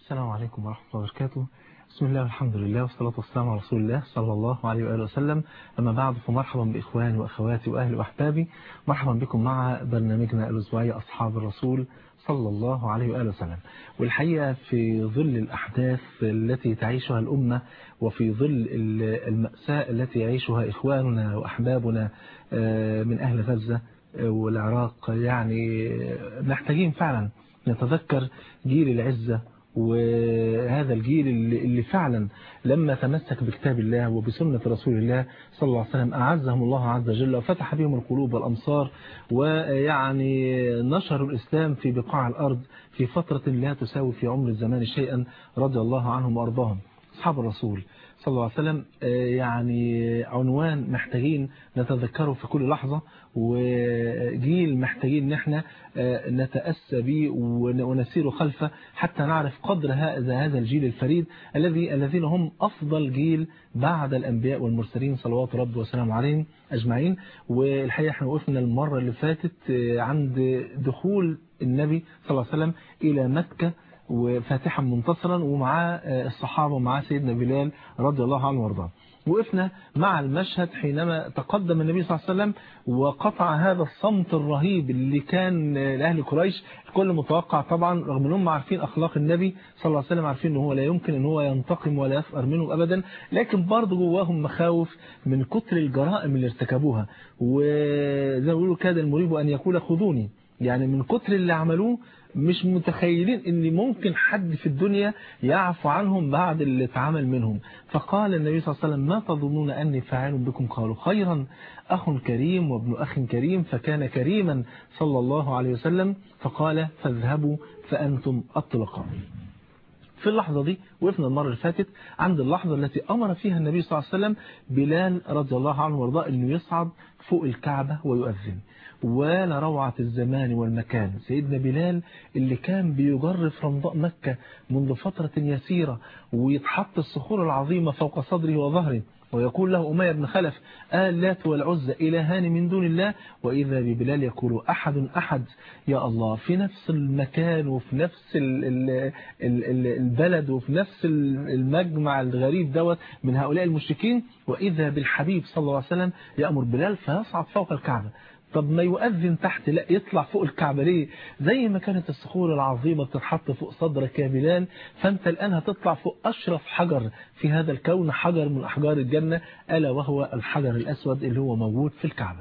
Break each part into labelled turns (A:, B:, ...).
A: السلام عليكم ورحمة الله وبركاته بسم الله والحمد لله والصلاة والسلام على رسول الله صلى الله عليه وآله وسلم أما بعد فمرحبا بإخواني وأخواتي وأهلي وأحبابي مرحبا بكم مع برنامجنا الأسبوعي أصحاب الرسول صلى الله عليه وآله وسلم والحقيقة في ظل الأحداث التي تعيشها الأمة وفي ظل المأساة التي يعيشها إخواننا وأحبابنا من أهل غزة والعراق يعني محتاجين فعلا نتذكر جيل العزة وهذا الجيل اللي فعلا لما تمسك بكتاب الله وبسنة رسول الله صلى الله عليه وسلم أعزهم الله عز وجل وفتح بهم القلوب والأمصار ويعني نشروا الإسلام في بقاع الأرض في فترة لا تساوي في عمر الزمان شيئا رضي الله عنهم وأرضاهم أصحاب الرسول صلى الله عليه وسلم يعني عنوان محتاجين نتذكره في كل لحظة وجيل محتاجين ان احنا نتأسى به ونسير خلفه حتى نعرف قدر هذا هذا الجيل الفريد الذي الذين هم أفضل جيل بعد الأنبياء والمرسلين صلوات رب وسلامه عليهم أجمعين والحقيقة احنا وقفنا المرة اللي فاتت عند دخول النبي صلى الله عليه وسلم إلى مكة وفاتحا منتصرا ومعاه الصحابة ومعاه سيدنا بلال رضي الله عنه وارضاه وقفنا مع المشهد حينما تقدم النبي صلى الله عليه وسلم وقطع هذا الصمت الرهيب اللي كان لأهل قريش الكل متوقع طبعا رغم انهم عارفين أخلاق النبي صلى الله عليه وسلم عارفين ان هو لا يمكن ان هو ينتقم ولا يفقر منه أبدا لكن برضه جواهم مخاوف من كتر الجرائم اللي ارتكبوها وزي ما بيقولوا كاد المريب أن يقول خذوني يعني من كتر اللي عملوه مش متخيلين ان ممكن حد في الدنيا يعفو عنهم بعد اللي اتعمل منهم فقال النبي صلى الله عليه وسلم ما تظنون أني فاعل بكم قالوا خيرا أخ كريم وابن أخ كريم فكان كريما صلى الله عليه وسلم فقال فاذهبوا فأنتم الطلقاء في اللحظة دي وقفنا المرة اللي فاتت عند اللحظة التي أمر فيها النبي صلى الله عليه وسلم بلال رضي الله عنه وارضاه أنه يصعد فوق الكعبة ويؤذن ولا روعة الزمان والمكان سيدنا بلال اللي كان بيجرف رمضاء مكة منذ فترة يسيرة ويتحط الصخور العظيمة فوق صدره وظهره ويقول له أمية بن خلف آلات والعزة إلهان من دون الله وإذا ببلال يقول أحد أحد يا الله في نفس المكان وفي نفس البلد وفي نفس المجمع الغريب دوت من هؤلاء المشركين وإذا بالحبيب صلى الله عليه وسلم يأمر بلال فيصعد فوق الكعبة طب ما يؤذن تحت لا يطلع فوق الكعبة ليه زي ما كانت الصخور العظيمة بتتحط فوق صدرك يا بلال فانت الآن هتطلع فوق أشرف حجر في هذا الكون حجر من أحجار الجنة ألا وهو الحجر الأسود اللي هو موجود في الكعبة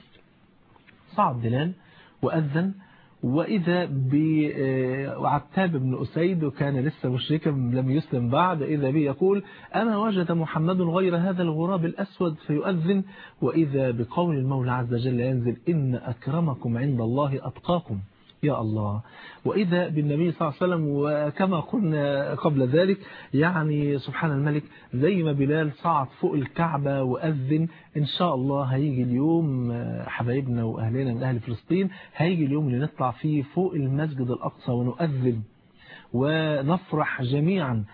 A: صعد بلال وأذن وإذا بعتاب بن أسيد وكان لسه مشركا لم يسلم بعد إذا به يقول أما وجد محمد غير هذا الغراب الأسود فيؤذن وإذا بقول المولى عز وجل ينزل إن أكرمكم عند الله أتقاكم يا الله وإذا بالنبي صلى الله عليه وسلم وكما قلنا قبل ذلك يعني سبحان الملك زي ما بلال صعد فوق الكعبة وأذن إن شاء الله هيجي اليوم حبايبنا وأهلنا من أهل فلسطين هيجي اليوم اللي نطلع فيه فوق المسجد الأقصى ونؤذن ونفرح جميعا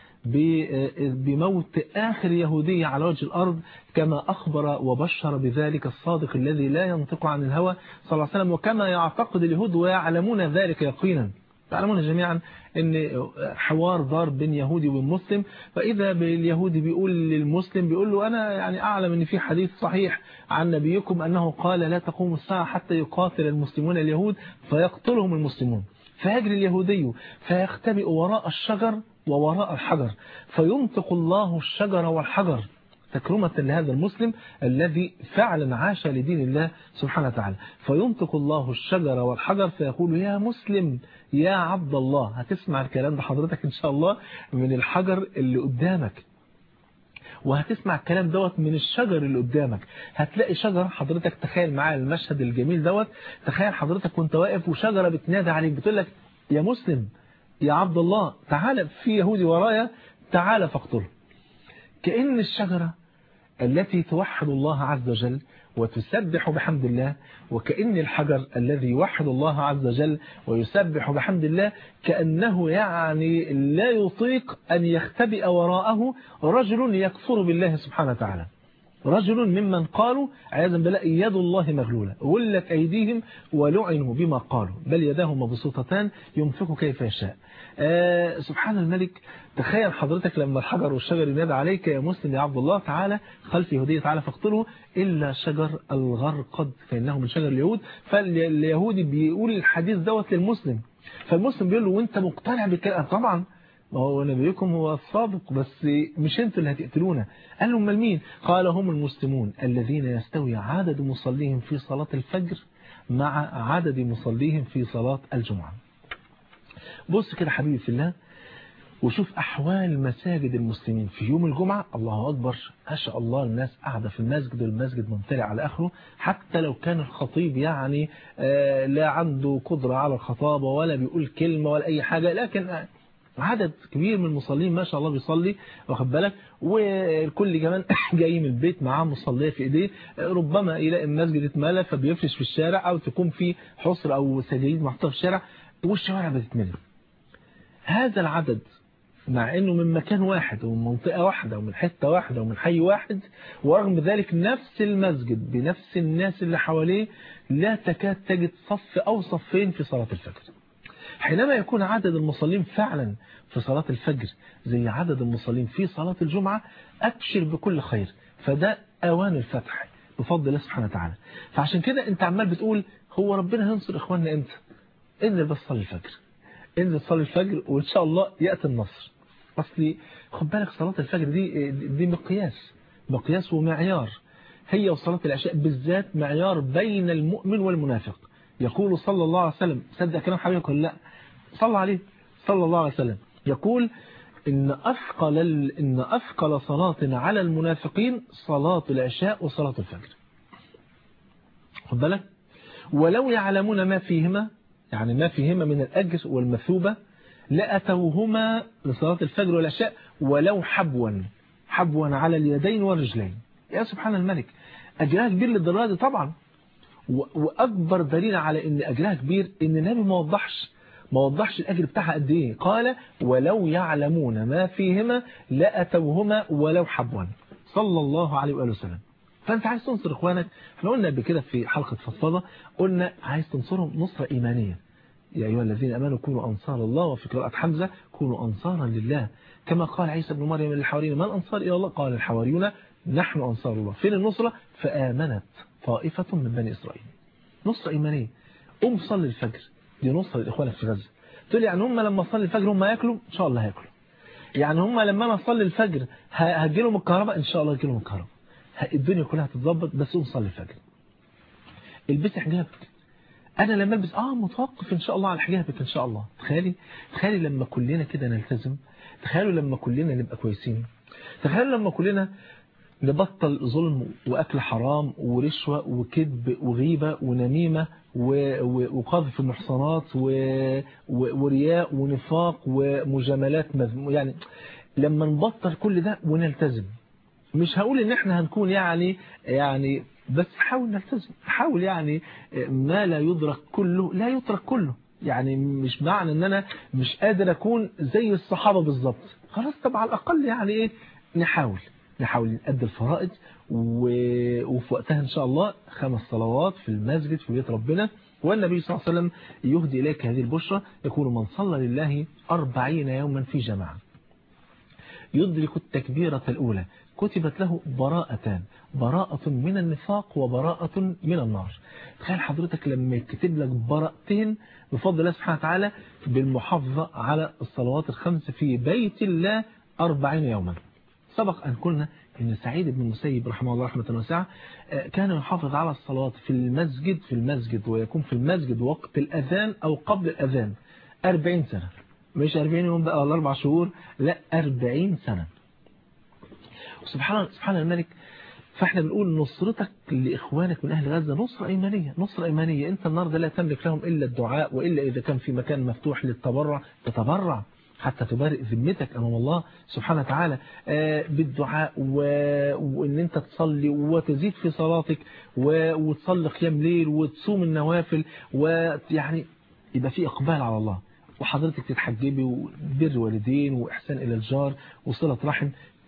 A: بموت آخر يهودي على وجه الأرض كما أخبر وبشر بذلك الصادق الذي لا ينطق عن الهوى صلى الله عليه وسلم وكما يعتقد اليهود ويعلمون ذلك يقينا تعلمون جميعا ان حوار دار بين يهودي ومسلم فإذا باليهودي بيقول للمسلم بيقول له أنا يعني أعلم ان في حديث صحيح عن نبيكم أنه قال لا تقوم الساعة حتى يقاتل المسلمون اليهود فيقتلهم المسلمون فيجري اليهودي فيختبئ وراء الشجر ووراء الحجر فينطق الله الشجر والحجر تكرمة لهذا المسلم الذي فعلا عاش لدين الله سبحانه وتعالى فينطق الله الشجر والحجر فيقول يا مسلم يا عبد الله هتسمع الكلام ده حضرتك إن شاء الله من الحجر اللي قدامك وهتسمع الكلام دوت من الشجر اللي قدامك هتلاقي شجرة حضرتك تخيل معايا المشهد الجميل دوت تخيل حضرتك وانت واقف وشجرة بتنادى عليك بتقول لك يا مسلم يا عبد الله تعالى في يهودي ورايا تعالى فاقتله كأن الشجرة التي توحد الله عز وجل وتسبح بحمد الله وكأن الحجر الذي يوحد الله عز وجل ويسبح بحمد الله كأنه يعني لا يطيق أن يختبئ وراءه رجل يكفر بالله سبحانه وتعالى رجل ممن قالوا عياذا بالله يد الله مغلولة غلت أيديهم ولعنوا بما قالوا بل يداه مبسوطتان ينفق كيف يشاء آه سبحان الملك تخيل حضرتك لما الحجر والشجر ينادى عليك يا مسلم يا عبد الله تعالى خلف يهودية تعالى فاقتله إلا شجر الغرقد فإنه من شجر اليهود فاليهودي بيقول الحديث دوت للمسلم فالمسلم بيقول له وانت مقتنع بالكلام طبعا ما هو نبيكم هو الصادق بس مش انتوا اللي هتقتلونا قال لهم مين قال هم المسلمون الذين يستوي عدد مصليهم في صلاة الفجر مع عدد مصليهم في صلاة الجمعة بص كده حبيبي في الله وشوف أحوال مساجد المسلمين في يوم الجمعة الله أكبر ما شاء الله الناس قاعدة في المسجد والمسجد ممتلئ على آخره حتى لو كان الخطيب يعني لا عنده قدرة على الخطابة ولا بيقول كلمة ولا أي حاجة لكن عدد كبير من المصلين ما شاء الله بيصلي واخد بالك والكل كمان جاي من البيت معاه مصليه في ايديه ربما يلاقي المسجد اتملى فبيفرش في الشارع او تكون في حصر او سجايد محطوطه في الشارع والشوارع بتتملي هذا العدد مع انه من مكان واحد ومن منطقة واحدة ومن حتة واحدة ومن حي واحد ورغم ذلك نفس المسجد بنفس الناس اللي حواليه لا تكاد تجد صف او صفين في صلاة الفجر حينما يكون عدد المصلين فعلا في صلاة الفجر زي عدد المصلين في صلاة الجمعة أبشر بكل خير فده أوان الفتح بفضل الله سبحانه وتعالى فعشان كده انت عمال بتقول هو ربنا هينصر إخواننا امتى انزل بس صلي الفجر انزل صلي الفجر وإن شاء الله يأتي النصر أصلي خد بالك صلاة الفجر دي دي مقياس مقياس ومعيار هي وصلاة العشاء بالذات معيار بين المؤمن والمنافق يقول صلى الله عليه وسلم صدق كلام حبيبك ولا لا صلى عليه صلى الله عليه وسلم يقول إن أثقل, إن أثقل صلاة على المنافقين صلاة العشاء وصلاة الفجر خد بالك ولو يعلمون ما فيهما يعني ما فيهما من الأجر والمثوبة لأتوهما لصلاة الفجر والعشاء ولو حبوا حبوا على اليدين والرجلين يا سبحان الملك أجرها كبير للدرجة طبعا وأكبر دليل على أن أجرها كبير أن النبي ما وضحش ما وضحش الأجر بتاعها قد إيه قال ولو يعلمون ما فيهما لأتوهما ولو حبوا صلى الله عليه وآله وسلم فأنت عايز تنصر إخوانك احنا قلنا قبل كده في حلقة فضفضة قلنا عايز تنصرهم نصرة إيمانية يا أيها الذين أمنوا كونوا أنصار الله وفي قراءة حمزة كونوا أنصارا لله كما قال عيسى بن مريم للحواريين من أنصار إلى الله قال الحواريون نحن أنصار الله فين النصرة فآمنت طائفة من بني إسرائيل نصرة إيمانية قوم صلي الفجر دي نصرة لإخوانك في غزة تقول يعني هم لما صلي الفجر هم ياكلوا إن شاء الله هياكلوا يعني هم لما أنا أصلي الفجر هجي لهم الكهرباء إن شاء الله هجي لهم الكهرباء الدنيا كلها هتتظبط بس قوم صلي الفجر البسي حجابك أنا لما ألبس آه متوقف إن شاء الله على حجابك إن شاء الله تخيلي تخيلي لما كلنا كده نلتزم تخيلوا لما كلنا نبقى كويسين تخيلوا لما كلنا نبطل ظلم وأكل حرام ورشوة وكذب وغيبة ونميمة وقذف المحصنات ورياء ونفاق ومجاملات يعني لما نبطل كل ده ونلتزم مش هقول ان احنا هنكون يعني يعني بس حاول نلتزم حاول يعني ما لا يدرك كله لا يترك كله يعني مش معنى ان انا مش قادر اكون زي الصحابة بالظبط خلاص طب على الاقل يعني ايه نحاول نحاول نأدي الفرائض و... وفي وقتها إن شاء الله خمس صلوات في المسجد في بيت ربنا والنبي صلى الله عليه وسلم يهدي إليك هذه البشرة يقول من صلى لله أربعين يوما في جماعة يدرك التكبيرة الأولى كتبت له براءتان براءة من النفاق وبراءة من النار تخيل حضرتك لما يكتب لك براءتين بفضل الله سبحانه وتعالى بالمحافظة على الصلوات الخمس في بيت الله أربعين يوما سبق أن قلنا أن سعيد بن المسيب رحمه الله رحمة واسعة كان يحافظ على الصلاة في المسجد في المسجد ويكون في المسجد وقت الأذان أو قبل الأذان أربعين سنة مش أربعين يوم بقى ولا أربع شهور لا أربعين سنة سبحان سبحان الملك فاحنا بنقول نصرتك لإخوانك من أهل غزة نصرة إيمانية نصرة إيمانية أنت النهاردة لا تملك لهم إلا الدعاء وإلا إذا كان في مكان مفتوح للتبرع تتبرع حتى تبارئ ذمتك أمام الله سبحانه وتعالى بالدعاء وإن أنت تصلي وتزيد في صلاتك وتصلي قيام ليل وتصوم النوافل ويعني يبقى في إقبال على الله وحضرتك تتحجبي وبر والدين وإحسان إلى الجار وصلة رحم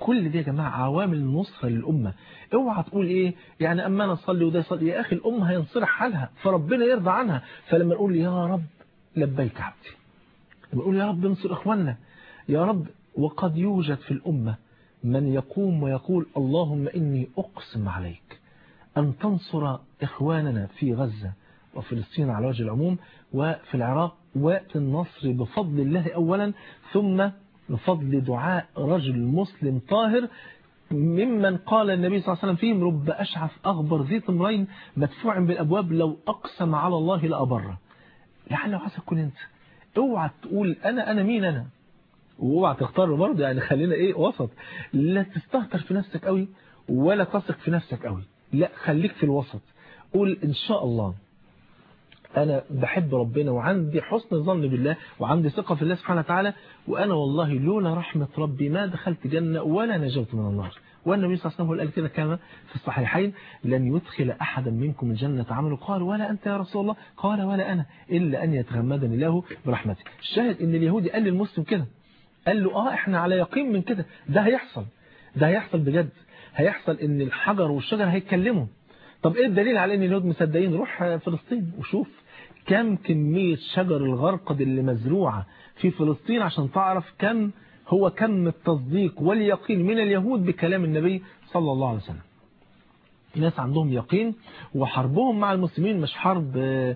A: كل دي يا جماعة عوامل النصرة للأمة اوعى تقول ايه يعني اما انا اصلي وده يصلي يا اخي الأمة هينصرح حالها فربنا يرضى عنها فلما نقول يا رب لبيك عبدي نقول يا رب انصر اخواننا يا رب وقد يوجد في الأمة من يقوم ويقول اللهم إني أقسم عليك أن تنصر إخواننا في غزة وفلسطين على وجه العموم وفي العراق والنصر بفضل الله أولا ثم بفضل دعاء رجل مسلم طاهر ممن قال النبي صلى الله عليه وسلم فيهم رب أشعث أغبر ذي طمرين مدفوع بالأبواب لو أقسم على الله لأبره لعل وعسى تكون أنت اوعى تقول أنا أنا مين أنا واوعى تختار برضه يعني خلينا ايه وسط لا تستهتر في نفسك قوي ولا تثق في نفسك قوي لا خليك في الوسط قول ان شاء الله انا بحب ربنا وعندي حسن ظن بالله وعندي ثقة في الله سبحانه وتعالى وانا والله لولا رحمة ربي ما دخلت جنة ولا نجوت من النار والنبي صلى الله عليه وسلم قال كده كما في الصحيحين لن يدخل أحدا منكم الجنة عمله قال ولا أنت يا رسول الله قال ولا أنا إلا أن يتغمدني الله برحمته الشاهد إن اليهودي قال للمسلم كده قال له اه احنا على يقين من كده ده هيحصل ده هيحصل بجد هيحصل ان الحجر والشجر هيتكلموا طب ايه الدليل على ان اليهود مصدقين روح فلسطين وشوف كم كمية شجر الغرقد اللي مزروعة في فلسطين عشان تعرف كم هو كم التصديق واليقين من اليهود بكلام النبي صلى الله عليه وسلم ناس عندهم يقين وحربهم مع المسلمين مش حرب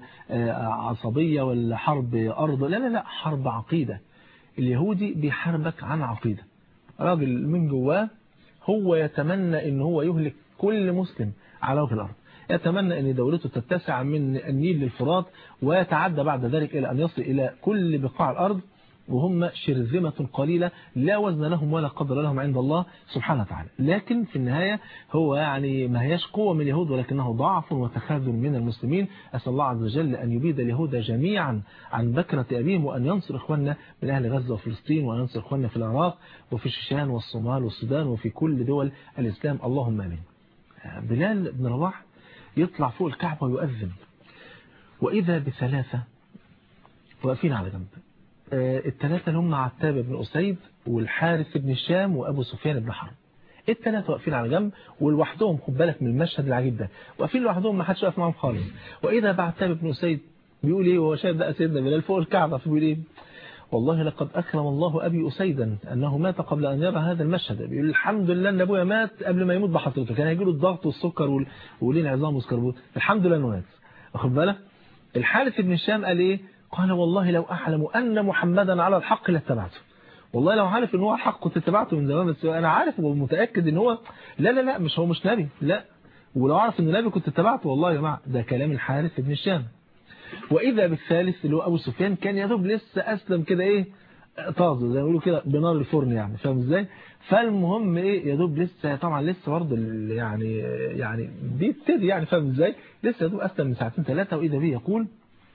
A: عصبية ولا حرب أرض لا لا لا حرب عقيدة اليهودي بيحاربك عن عقيدة راجل من جواه هو يتمنى ان هو يهلك كل مسلم على وجه الأرض يتمنى أن دولته تتسع من النيل للفرات ويتعدى بعد ذلك إلى أن يصل إلى كل بقاع الأرض وهم شرذمة قليلة لا وزن لهم ولا قدر لهم عند الله سبحانه وتعالى لكن في النهاية هو يعني ما هياش قوة من اليهود ولكنه ضعف وتخاذل من المسلمين أسأل الله عز وجل أن يبيد اليهود جميعا عن بكرة أبيهم وأن ينصر إخواننا من أهل غزة وفلسطين وأن ينصر إخواننا في العراق وفي الشيشان والصومال والسودان وفي كل دول الإسلام اللهم آمين بلال بن رواح يطلع فوق الكعبة ويؤذن وإذا بثلاثة واقفين على جنب الثلاثة اللي هم عتاب بن أسيد والحارث بن الشام وأبو سفيان بن حرب الثلاثة واقفين على جنب ولوحدهم خد بالك من المشهد العجيب ده واقفين لوحدهم ما حدش واقف معاهم خالص وإذا بعتاب بن أسيد بيقول إيه وهو شاهد بقى سيدنا بلال فوق الكعبة فبيقول إيه والله لقد أكرم الله أبي أسيدا أنه مات قبل أن يرى هذا المشهد بيقول الحمد لله أن أبويا مات قبل ما يموت بحضرته كان هيجيله الضغط والسكر ولين عظام والسكربوت الحمد لله أنه مات واخد بالك الحارث بن الشام قال إيه قال والله لو أعلم أن محمدا على الحق لاتبعته والله لو عارف ان هو حق كنت اتبعته من زمان بس انا عارف ومتاكد ان هو لا لا لا مش هو مش نبي لا ولو عارف انه نبي كنت اتبعته والله يا جماعه ده كلام الحارث بن الشام واذا بالثالث اللي هو ابو سفيان كان يا دوب لسه اسلم كده ايه طازه زي ما بيقولوا كده بنار الفرن يعني فاهم ازاي فالمهم ايه يا دوب لسه طبعا لسه برضه يعني يعني بيبتدي يعني فاهم ازاي لسه يا دوب اسلم من ساعتين ثلاثه واذا بيه يقول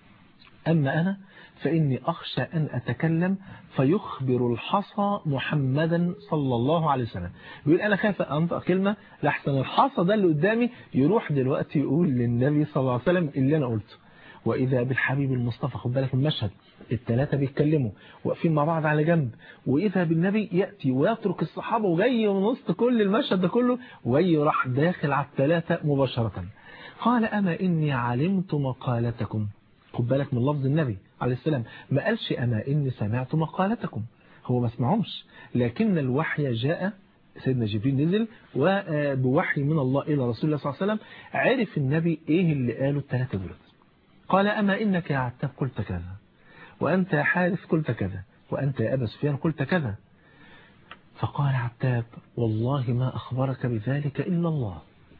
A: أما أنا فإني أخشى أن أتكلم فيخبر الحصى محمدا صلى الله عليه وسلم بيقول أنا خايف أنطق كلمة لحسن الحصى ده اللي قدامي يروح دلوقتي يقول للنبي صلى الله عليه وسلم اللي أنا قلته وإذا بالحبيب المصطفى خد بالك المشهد الثلاثة بيتكلموا واقفين مع بعض على جنب وإذا بالنبي يأتي ويترك الصحابة وجاي من وسط كل المشهد ده كله وجاي راح داخل على الثلاثة مباشرة قال أما إني علمت مقالتكم خد بالك من لفظ النبي عليه السلام ما قالش أما إني سمعت مقالتكم هو ما سمعهمش لكن الوحي جاء سيدنا جبريل نزل وبوحي من الله إلى رسول الله صلى الله عليه وسلم عرف النبي إيه اللي قاله الثلاثة دول قال أما إنك يا عتاب قلت كذا وأنت يا حارث قلت كذا وأنت يا أبا سفيان قلت كذا فقال عتاب والله ما أخبرك بذلك إلا الله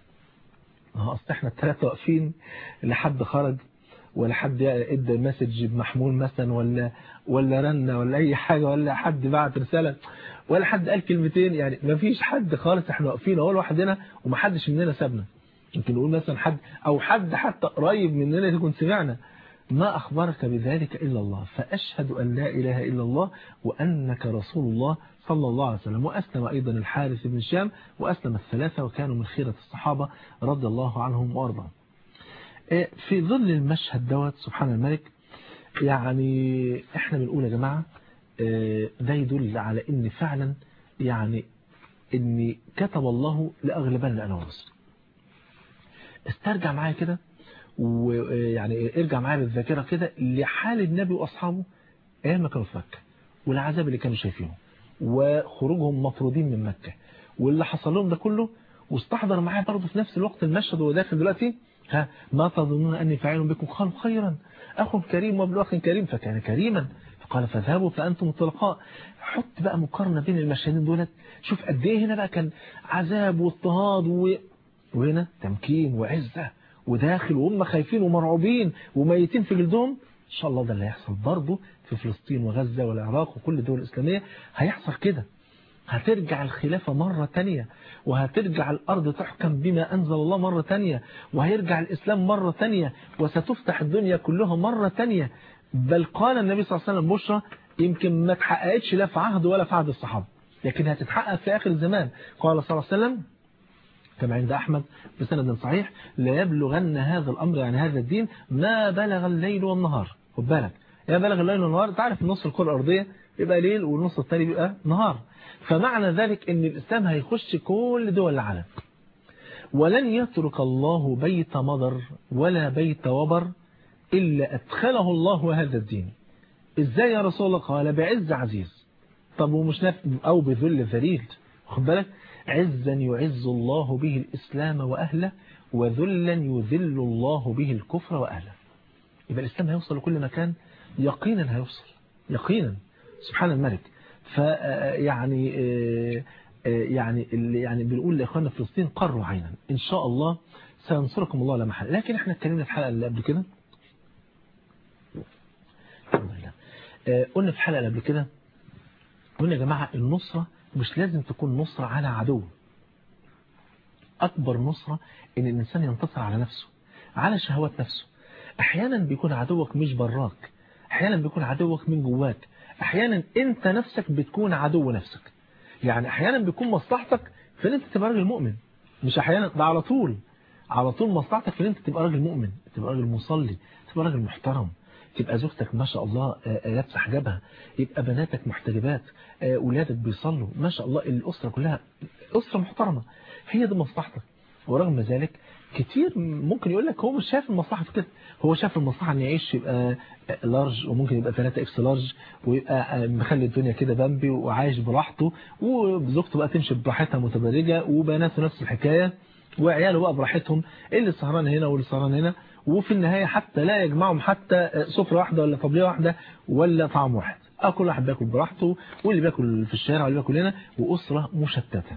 A: ما أصل احنا الثلاثة واقفين لحد خرج ولا حد ادى مسج بمحمول مثلا ولا ولا رنة ولا اي حاجة ولا حد بعت رسالة ولا حد قال كلمتين يعني ما فيش حد خالص احنا واقفين اهو لوحدنا وما حدش مننا سابنا يمكن نقول مثلا حد او حد حتى قريب مننا يكون سمعنا ما أخبرك بذلك إلا الله فأشهد أن لا إله إلا الله وأنك رسول الله صلى الله عليه وسلم وأسلم أيضا الحارث بن الشام وأسلم الثلاثة وكانوا من خيرة الصحابة رضي الله عنهم وأرضاهم في ظل المشهد دوت سبحان الملك يعني احنا بنقول يا جماعة ده يدل على ان فعلا يعني إني كتب الله لأغلبن أنا ورسل استرجع معايا كده ويعني ارجع معايا بالذاكرة كده لحال النبي وأصحابه أيام ما كانوا في مكة والعذاب اللي كانوا شايفينه وخروجهم مطرودين من مكة واللي حصل لهم ده كله واستحضر معايا برضه في نفس الوقت المشهد وهو داخل دلوقتي ها ما تظنون أني فاعل بكم قالوا خيرا أخ كريم وابن أخ كريم فكان كريما فقال فاذهبوا فأنتم الطلقاء حط بقى مقارنة بين المشهدين دولت شوف قد ايه هنا بقى كان عذاب واضطهاد و... وهنا تمكين وعزة وداخل وهم خايفين ومرعوبين وميتين في جلدهم إن شاء الله ده اللي هيحصل برضه في فلسطين وغزة والعراق وكل الدول الإسلامية هيحصل كده هترجع الخلافة مرة تانية وهترجع الأرض تحكم بما أنزل الله مرة تانية وهيرجع الإسلام مرة تانية وستفتح الدنيا كلها مرة تانية بل قال النبي صلى الله عليه وسلم بشرى يمكن ما تحققتش لا في عهد ولا في عهد الصحابة لكن هتتحقق في آخر الزمان قال صلى الله عليه وسلم كما عند أحمد بسند صحيح لا يبلغن هذا الأمر يعني هذا الدين ما بلغ الليل والنهار خد بالك يا بلغ الليل والنهار تعرف النص الكرة الأرضية يبقى ليل والنص الثاني بيبقى نهار فمعنى ذلك ان الإسلام هيخش كل دول العالم ولن يترك الله بيت مضر ولا بيت وبر إلا أدخله الله هذا الدين إزاي يا رسول الله قال بعز عزيز طب ومش نف... أو بذل ذليل خد بالك عزا يعز الله به الإسلام وأهله وذلا يذل الله به الكفر وأهله يبقى الإسلام هيوصل لكل مكان يقينا هيوصل يقينا سبحان الملك فيعني يعني يعني بنقول لاخواننا في فلسطين قروا عينا ان شاء الله سينصركم الله لا محل لكن احنا اتكلمنا في الحلقه اللي قبل كده الحمد لله قلنا في الحلقه اللي قبل كده قلنا يا جماعه النصره مش لازم تكون نصره على عدو اكبر نصره ان الانسان ينتصر على نفسه على شهوات نفسه احيانا بيكون عدوك مش براك احيانا بيكون عدوك من جواك احيانا انت نفسك بتكون عدو نفسك يعني احيانا بيكون مصلحتك في ان انت تبقى راجل مؤمن مش احيانا ده على طول على طول مصلحتك في ان انت تبقى راجل مؤمن تبقى راجل مصلي تبقى راجل محترم تبقى زوجتك ما شاء الله لابسه حجابها يبقى بناتك محتجبات اولادك بيصلوا ما شاء الله الاسره كلها اسره محترمه هي دي مصلحتك ورغم ذلك كتير ممكن يقول لك هو مش شايف المصلحة في كده هو شايف المصلحة ان يعيش يبقى لارج وممكن يبقى 3 اكس لارج ويبقى مخلي الدنيا كده بامبي وعايش براحته وزوجته بقى تمشي براحتها متبرجة وبناته نفس الحكاية وعياله بقى براحتهم اللي سهران هنا واللي سهران هنا وفي النهاية حتى لا يجمعهم حتى سفرة واحدة ولا طبلية واحدة ولا طعم واحد اه كل واحد بياكل براحته واللي بياكل في الشارع واللي بياكل هنا وأسرة مشتتة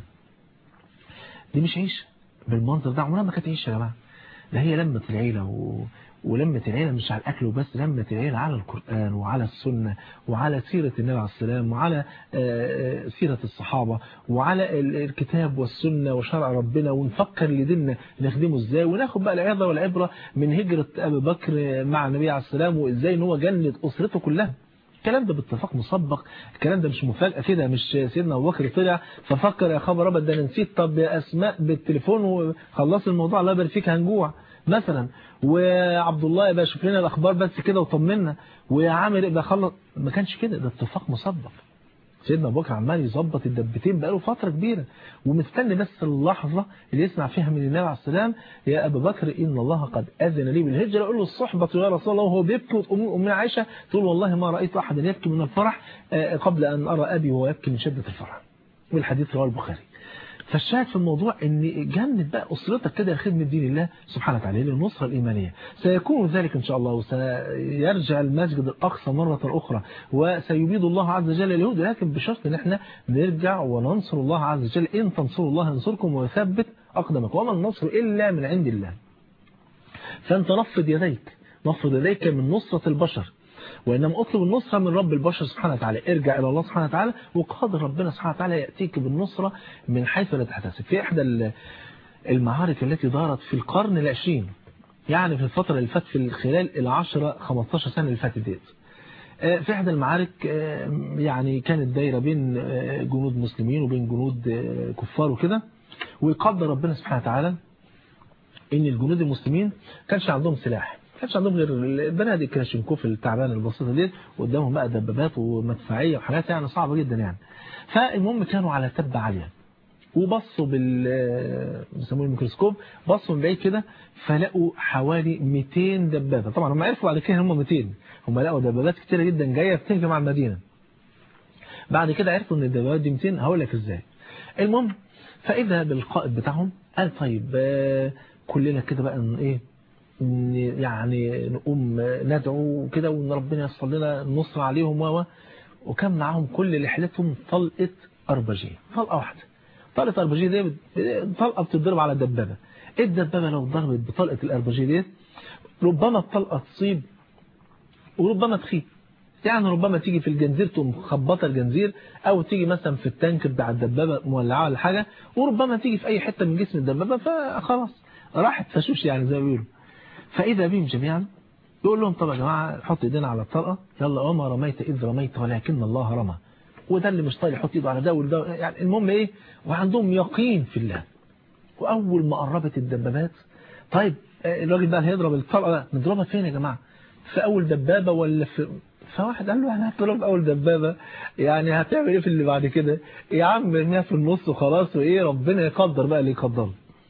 A: دي مش عيشه بالمنظر ده عمرها ما كانت عيشه يا جماعه ده هي لمة العيلة و... ولمة العيلة مش على الأكل وبس لمة العيلة على القرآن وعلى السنة وعلى سيرة النبي عليه السلام وعلى سيرة الصحابة وعلى الكتاب والسنة وشرع ربنا ونفكر لديننا نخدمه ازاي وناخد بقى العظة والعبرة من هجرة أبي بكر مع النبي عليه السلام وازاي ان هو جند أسرته كلها الكلام ده باتفاق مسبق الكلام ده مش مفاجأة كده مش سيدنا أبو بكر طلع ففكر يا خبر ربط ده انا نسيت طب يا أسماء بالتليفون وخلص الموضوع الله يبارك فيك هنجوع مثلا وعبد الله يبقى شوف لنا الأخبار بس كده وطمنا ويا عامر يبقى خلص ما كانش كده ده اتفاق مسبق سيدنا أبو بكر عمال يظبط الدبتين بقاله فترة كبيرة ومستني بس اللحظة اللي يسمع فيها من النبي عليه السلام يا أبا بكر إن الله قد أذن لي بالهجرة يقول له الصحبة يا رسول الله وهو بيبكي وأمنا عائشة تقول والله ما رأيت أحدا يبكي من الفرح قبل أن أرى أبي وهو يبكي من شدة الفرح والحديث رواه البخاري فالشاهد في الموضوع ان جنب بقى أسرتك كده لخدمة دين الله سبحانه وتعالى للنصرة الإيمانية سيكون ذلك إن شاء الله وسيرجع المسجد الأقصى مرة أخرى وسيبيد الله عز وجل اليهود لكن بشرط ان احنا نرجع وننصر الله عز وجل إن تنصروا الله ينصركم ويثبت أقدمك وما النصر إلا من عند الله فأنت نفض يديك نفض يديك من نصرة البشر وإنما أطلب النصرة من رب البشر سبحانه وتعالى ارجع إلى الله سبحانه وتعالى وقادر ربنا سبحانه وتعالى يأتيك بالنصرة من حيث لا تحتسب في إحدى المعارك التي دارت في القرن العشرين يعني في الفترة اللي فاتت في خلال العشرة 15 سنة اللي فاتت ديت في إحدى المعارك يعني كانت دايرة بين جنود مسلمين وبين جنود كفار وكده ويقدر ربنا سبحانه وتعالى إن الجنود المسلمين كانش عندهم سلاح كانش عندهم غير البنادق كلاشينكوف التعبانه البسيطه دي وقدامهم بقى دبابات ومدفعيه وحاجات يعني صعبه جدا يعني فالمهم كانوا على تبه عاليه وبصوا بال بيسموه الميكروسكوب بصوا من بعيد كده فلقوا حوالي 200 دبابة طبعا هم عرفوا بعد كده هم 200 هم لقوا دبابات كتيرة جدا جاية بتهجم على المدينة بعد كده عرفوا ان الدبابات دي 200 هقول لك ازاي المهم فاذا بالقائد بتاعهم قال طيب كلنا كده بقى ان ايه يعني نقوم ندعو كده وان ربنا يصل لنا النصر عليهم و وكان معاهم كل اللي حلتهم طلقه اربجيه طلقه واحده طلقه اربجيه دي طلقه بتضرب على الدبابه الدبابه لو ضربت بطلقه الاربجيه دي ربما الطلقه تصيب وربما تخيب يعني ربما تيجي في الجنزير تقوم مخبطه الجنزير او تيجي مثلا في التانك بتاع الدبابه مولعه ولا حاجه وربما تيجي في اي حته من جسم الدبابه فخلاص راحت فشوش يعني زي ما بيقولوا فاذا بهم جميعا يقول لهم طب يا جماعه حط ايدينا على الطلقه يلا وما رميت اذ رميت ولكن الله رمى وده اللي مش طايق يحط ايده على ده وده يعني المهم ايه وعندهم يقين في الله واول ما قربت الدبابات طيب الراجل بقى هيضرب الطلقه نضربها فين يا جماعه في اول دبابه ولا في فواحد قال له انا هضرب اول دبابه يعني هتعمل ايه في اللي بعد كده يا عم ارميها في النص وخلاص وايه ربنا يقدر بقى اللي يقدره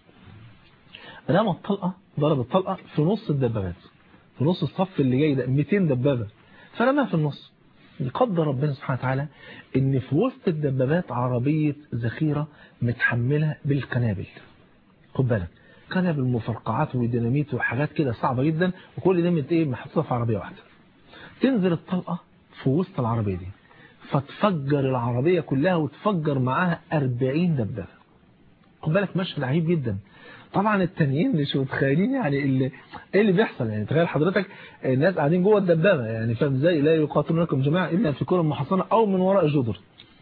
A: رمى الطلقه ضرب الطلقه في نص الدبابات في نص الصف اللي جاي ده 200 دبابه فرماها في النص يقدر ربنا سبحانه وتعالى ان في وسط الدبابات عربيه ذخيره متحمله بالقنابل خد بالك قنابل مفرقعات وديناميت وحاجات كده صعبه جدا وكل ده مت ايه محطوطه في عربيه واحده تنزل الطلقة في وسط العربية دي فتفجر العربية كلها وتفجر معاها 40 دبابة خد بالك مشهد عجيب جدا طبعا التانيين مش متخيلين يعني اللي ايه اللي بيحصل يعني تخيل حضرتك الناس قاعدين جوه الدبابه يعني فاهم ازاي لا يقاتلونكم جماعه الا في كره محصنه او من وراء جدر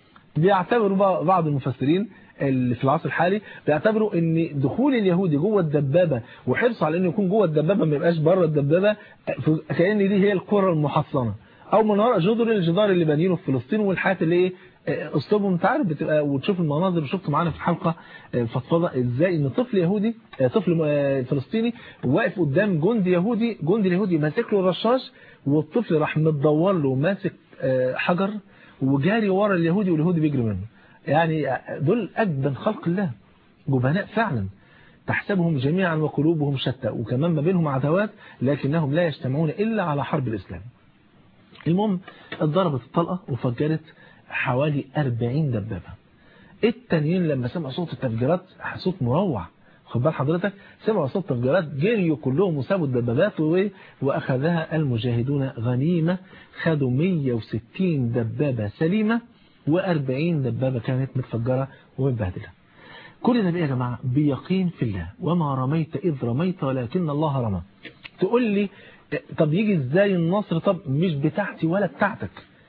A: بيعتبروا بعض المفسرين اللي في العصر الحالي بيعتبروا ان دخول اليهودي جوه الدبابه وحرصه على انه يكون جوه الدبابه ما يبقاش بره الدبابه كأن دي هي القرى المحصنه او من وراء جدر الجدار اللي بانيينه في فلسطين والحاجات اللي ايه اسلوبهم انت عارف بتبقى وتشوف المناظر وشفت معانا في الحلقه فضفضه ازاي ان طفل يهودي طفل فلسطيني واقف قدام جندي يهودي جندي اليهودي ماسك له رشاش والطفل راح متدور له ماسك حجر وجاري ورا اليهودي واليهودي بيجري منه يعني دول أجبن خلق الله جبناء فعلا تحسبهم جميعا وقلوبهم شتى وكمان ما بينهم عداوات لكنهم لا يجتمعون إلا على حرب الإسلام المهم اتضربت الطلقة وفجرت حوالي 40 دبابة التانيين لما سمعوا صوت التفجيرات صوت مروع خد بال حضرتك سمعوا صوت التفجيرات جريوا كلهم وسابوا الدبابات واخذها المجاهدون غنيمة خدوا 160 دبابة سليمة و40 دبابة كانت متفجرة ومتبهدلة كل ده بقى يا جماعة بيقين في الله وما رميت إذ رميت ولكن الله رمى تقول لي طب يجي ازاي النصر طب مش بتاعتي ولا بتاعتك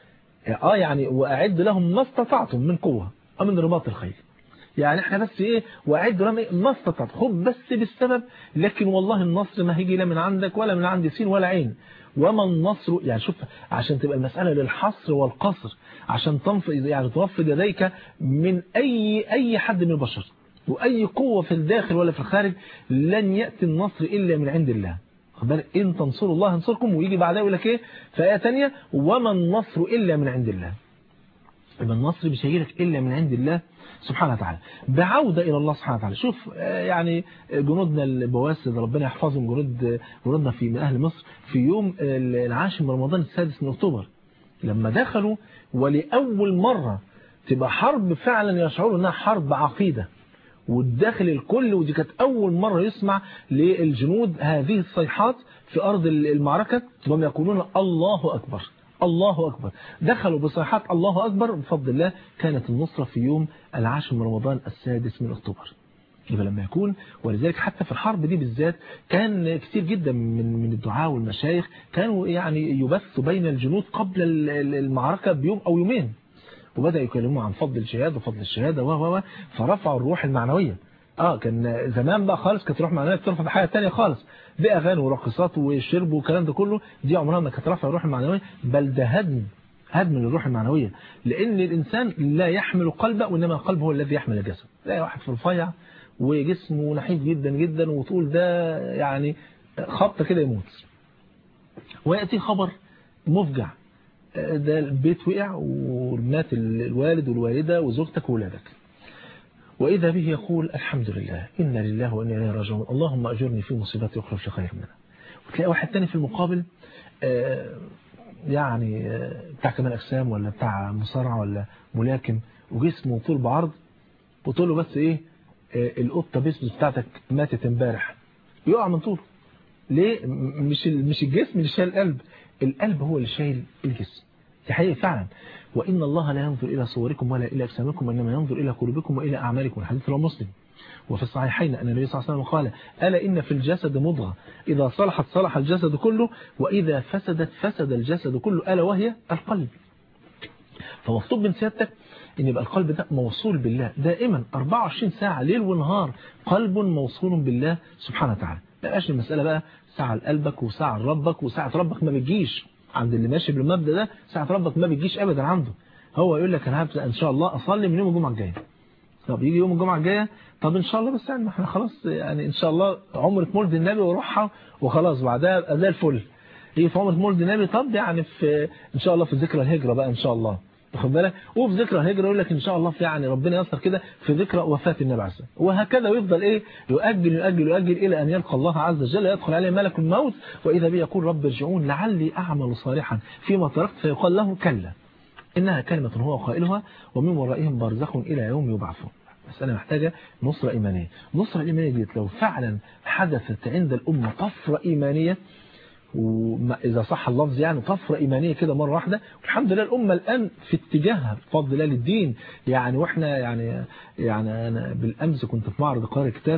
A: اه يعني واعد لهم ما استطعتم من قوة او من رباط الخيل يعني احنا بس ايه واعد لهم ما استطعت خد بس بالسبب لكن والله النصر ما هيجي لا من عندك ولا من عند سين ولا عين وما النصر يعني شوف عشان تبقى المسألة للحصر والقصر عشان تنفض يعني تنفض يديك من أي أي حد من البشر وأي قوة في الداخل ولا في الخارج لن يأتي النصر إلا من عند الله بالك إن تنصروا الله ينصركم ويجي بعدها يقول لك إيه في آية ثانيه وما النصر إلا من عند الله يبقى النصر مش هيجيلك إلا من عند الله سبحانه وتعالى بعودة إلى الله سبحانه وتعالى شوف يعني جنودنا البواسد ربنا يحفظهم جنود جنودنا في من أهل مصر في يوم العاشر من رمضان السادس من أكتوبر لما دخلوا ولأول مرة تبقى حرب فعلا يشعروا أنها حرب عقيدة والداخل الكل ودي كانت أول مرة يسمع للجنود هذه الصيحات في أرض المعركة وهم يقولون الله أكبر الله أكبر دخلوا بصيحات الله أكبر بفضل الله كانت النصرة في يوم العاشر من رمضان السادس من أكتوبر يبقى لما يكون ولذلك حتى في الحرب دي بالذات كان كتير جدا من من الدعاء والمشايخ كانوا يعني يبثوا بين الجنود قبل المعركة بيوم أو يومين وبدأ يكلموا عن فضل الجهاد وفضل الشهادة و فرفعوا الروح المعنوية اه كان زمان بقى خالص كانت روح معنويه بترفع بحاجه ثانيه خالص باغاني ورقصات وشرب والكلام ده كله دي عمرها ما كانت رافعه الروح المعنويه بل ده هدم هدم للروح المعنويه لان الانسان لا يحمل قلبه وانما القلب هو الذي يحمل الجسد لا واحد في رفيع وجسمه نحيف جدا جدا وتقول ده يعني خبطه كده يموت وياتي خبر مفجع ده البيت وقع ومات الوالد والوالده وزوجتك واولادك وإذا به يقول الحمد لله إنا لله وإنا إليه راجعون اللهم أجرني في مصيبتي واخلف لي خير منها وتلاقي واحد تاني في المقابل آه يعني آه بتاع كمال أجسام ولا بتاع مصارعة ولا ملاكم وجسمه طول بعرض وتقول له بس إيه آه القطة بيسبس بتاعتك ماتت امبارح يقع من طوله ليه مش مش الجسم اللي شايل القلب القلب هو اللي شايل الجسم دي حقيقة فعلا وإن الله لا ينظر إلى صوركم ولا إلى أجسامكم وإنما ينظر إلى قلوبكم وإلى أعمالكم الحديث رواه مسلم وفي الصحيحين أن النبي صلى الله عليه وسلم قال ألا إن في الجسد مضغة إذا صلحت صلح الجسد كله وإذا فسدت فسد الجسد كله ألا وهي القلب فمطلوب من سيادتك ان يبقى القلب ده موصول بالله دائما 24 ساعة ليل ونهار قلب موصول بالله سبحانه وتعالى لا بقاش المسألة بقى ساعة لقلبك وساعة لربك وساعة ربك ما بتجيش عند اللي ماشي بالمبدأ ده ساعة ربك ما بتجيش ابدا عنده هو يقول لك انا هبدأ ان شاء الله اصلي من يوم الجمعة الجاية طب يجي يوم الجمعة الجاية طب ان شاء الله بس يعني احنا خلاص يعني ان شاء الله عمرة مولد النبي واروحها وخلاص بعدها زي الفل يجي في عمرة مولد النبي طب يعني في ان شاء الله في ذكرى الهجرة بقى ان شاء الله واخد بالك وفي ذكرى الهجرة يقول لك ان شاء الله في يعني ربنا ييسر كده في ذكرى وفاة النبي عليه الصلاه وهكذا ويفضل ايه يؤجل يؤجل يؤجل الى ان يلقى الله عز وجل يدخل عليه ملك الموت واذا به يقول رب ارجعون لعلي اعمل صالحا فيما تركت فيقال له كلا انها كلمة هو قائلها ومن ورائهم برزخ الى يوم يبعثون مسألة محتاجة نصرة إيمانية نصرة إيمانية ديت لو فعلا حدثت عند الأمة طفرة إيمانية وإذا صح اللفظ يعني طفرة إيمانية كده مرة واحدة والحمد لله الأمة الآن في اتجاهها بفضل الله للدين يعني وإحنا يعني يعني أنا بالأمس كنت في معرض قارئ كتاب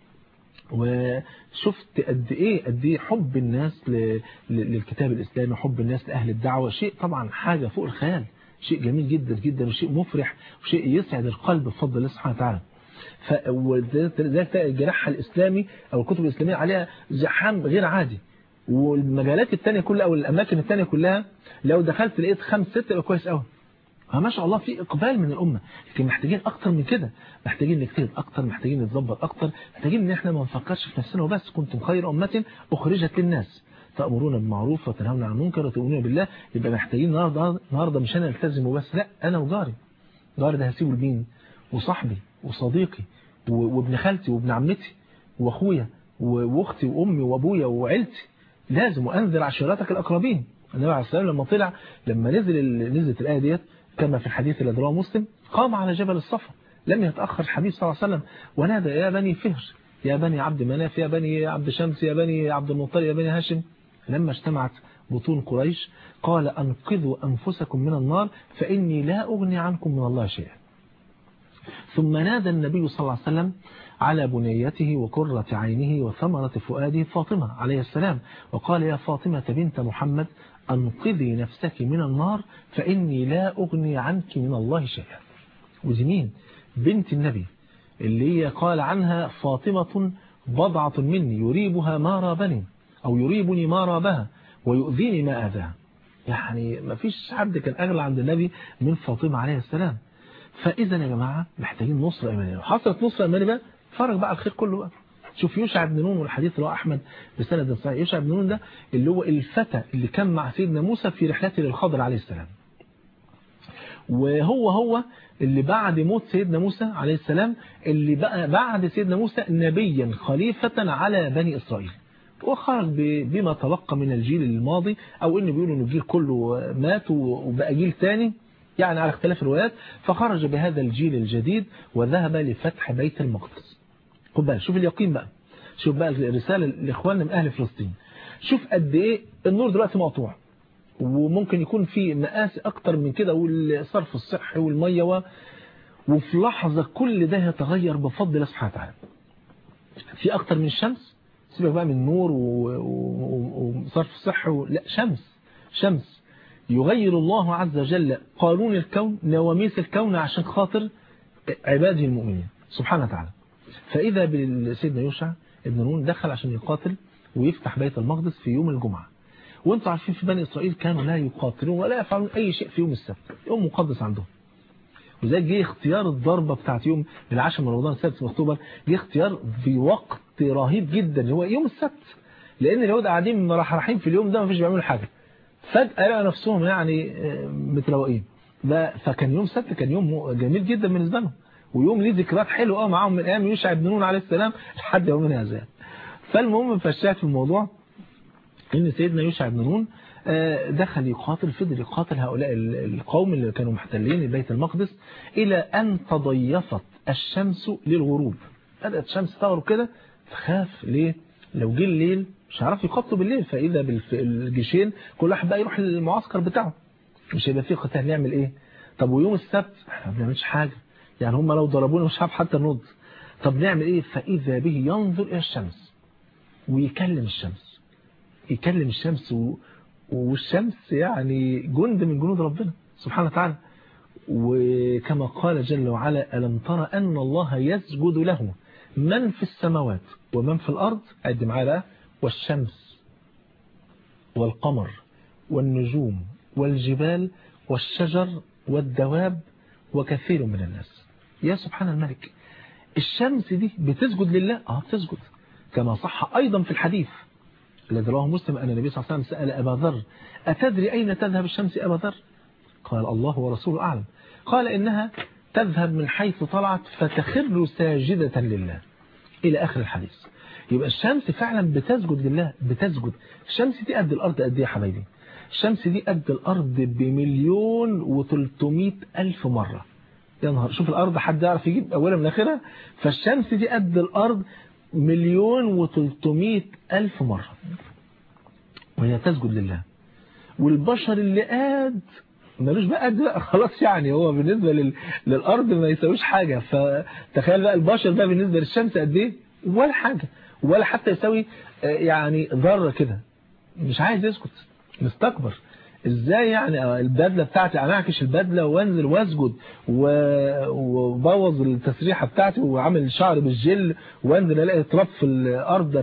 A: وشفت قد إيه قد إيه حب الناس للكتاب الإسلامي حب الناس لأهل الدعوة شيء طبعا حاجة فوق الخيال شيء جميل جدا جدا وشيء مفرح وشيء يسعد القلب بفضل الله سبحانه وتعالى فذلك الجراح الإسلامي أو الكتب الإسلامية عليها زحام غير عادي والمجالات التانية كلها أو الأماكن التانية كلها لو دخلت لقيت خمس ست يبقى كويس قوي ما شاء الله في إقبال من الأمة لكن محتاجين أكتر من كده محتاجين نجتهد أكتر محتاجين نتظبط أكتر محتاجين إن إحنا ما نفكرش في نفسنا وبس كنتم خير أمة أخرجت للناس تأمرون بالمعروف وتنهون عن المنكر وتؤمنون بالله يبقى محتاجين النهارده النهارده مش أنا التزم وبس لا أنا وجاري جاري ده هسيبه لمين وصاحبي وصديقي وابن خالتي وابن عمتي واخويا واختي وامي وابويا وعيلتي لازم وانذر عشيرتك الاقربين النبي عليه الصلاه لما طلع لما نزل نزلت الايه ديت كما في الحديث الذي رواه مسلم قام على جبل الصفا لم يتاخر الحبيب صلى الله عليه وسلم ونادى يا بني فهر يا بني عبد مناف يا بني عبد شمس يا بني عبد المطلب يا بني هاشم لما اجتمعت بطون قريش قال أنقذوا أنفسكم من النار فإني لا أغني عنكم من الله شيئا ثم نادى النبي صلى الله عليه وسلم على بنيته وقرة عينه وثمرة فؤاده فاطمة عليه السلام وقال يا فاطمة بنت محمد أنقذي نفسك من النار فإني لا أغني عنك من الله شيئا ودي مين بنت النبي اللي هي قال عنها فاطمة بضعة مني يريبها ما رابني أو يريبني ما رابها ويؤذيني ما آذاها يعني ما فيش حد كان أغلى عند النبي من فاطمة عليه السلام فإذا يا جماعة محتاجين نصرة إيمانية لو حصلت نصرة إيمانية بقى فرج بقى الخير كله بقى شوف يوشع بن نون والحديث اللي هو أحمد بسند صحيح يوشع بن نون ده اللي هو الفتى اللي كان مع سيدنا موسى في رحلته للخضر عليه السلام وهو هو اللي بعد موت سيدنا موسى عليه السلام اللي بقى بعد سيدنا موسى نبيا خليفة على بني إسرائيل وخرج بما تبقى من الجيل الماضي أو إنه بيقولوا إن الجيل كله مات وبقى جيل تاني يعني على اختلاف الروايات فخرج بهذا الجيل الجديد وذهب لفتح بيت المقدس خد بالك شوف اليقين بقى شوف بقى الرسالة لإخواننا من أهل فلسطين شوف قد إيه النور دلوقتي مقطوع وممكن يكون في مقاس أكتر من كده والصرف الصحي والمية و... وفي لحظة كل ده يتغير بفضل الله سبحانه وتعالى في أكتر من الشمس سيبك بقى من نور وصرف صحي و... لا شمس شمس يغير الله عز وجل قانون الكون نواميس الكون عشان خاطر عباده المؤمنين سبحانه وتعالى فإذا سيدنا يوشع ابن نون دخل عشان يقاتل ويفتح بيت المقدس في يوم الجمعة وانتم عارفين في بني إسرائيل كانوا لا يقاتلون ولا يفعلون أي شيء في يوم السبت يوم مقدس عندهم وزي جه اختيار الضربة بتاعت يوم العاشر من رمضان السادس من أكتوبر جه اختيار في وقت رهيب جدا هو يوم السبت لأن اليهود قاعدين مرحرحين في اليوم ده ما فيش بيعملوا حاجة فجأة لقوا نفسهم يعني متروقين فكان يوم سبت كان يوم جميل جدا بالنسبة لهم ويوم ليه ذكريات حلوه اه معاهم من ايام يوشع بن نون عليه السلام لحد يومنا هذا فالمهم فالشاهد في الموضوع ان سيدنا يوشع بن نون دخل يقاتل فضل يقاتل هؤلاء القوم اللي كانوا محتلين بيت المقدس إلى أن تضيفت الشمس للغروب بدأت الشمس تغرب كده فخاف ليه لو جه الليل مش هيعرف يقاتلوا بالليل فإذا بالجيشين كل واحد بقى يروح للمعسكر بتاعه مش هيبقى فيه قتال نعمل ايه طب ويوم السبت احنا ما بنعملش حاجة يعني هم لو ضربونا مش عارف حتى نرد طب نعمل ايه فإذا به ينظر إلى الشمس ويكلم الشمس يكلم الشمس و... والشمس يعني جند من جنود ربنا سبحانه وتعالى وكما قال جل وعلا ألم ترى أن الله يسجد له من في السماوات ومن في الأرض عد معايا بقى والشمس والقمر والنجوم والجبال والشجر والدواب وكثير من الناس يا سبحان الملك الشمس دي بتسجد لله اه بتسجد كما صح أيضا في الحديث الذي رواه مسلم أن النبي صلى الله عليه وسلم سأل أبا ذر أتدري أين تذهب الشمس أبا ذر قال الله ورسوله أعلم قال إنها تذهب من حيث طلعت فتخر ساجدة لله إلى آخر الحديث يبقى الشمس فعلا بتسجد لله بتسجد الشمس دي قد الأرض قد إيه يا حبايبي الشمس دي قد الأرض بمليون وتلتمائة ألف مرة يا نهار شوف الأرض حد يعرف يجيب أولها من آخرها فالشمس دي قد الأرض مليون وتلتمائة ألف مرة وهي تسجد لله والبشر اللي قاد ملوش بقى قد بقى خلاص يعني هو بالنسبة لل... للأرض ما يساويش حاجة فتخيل بقى البشر ده بالنسبة للشمس قد ايه ولا حاجة ولا حتى يساوي يعني ذرة كده مش عايز يسكت مستكبر ازاي يعني البدلة بتاعتي انا اعكش البدلة وانزل واسجد وبوظ التسريحة بتاعتي وعامل شعر بالجل وانزل الاقي تراب في الارض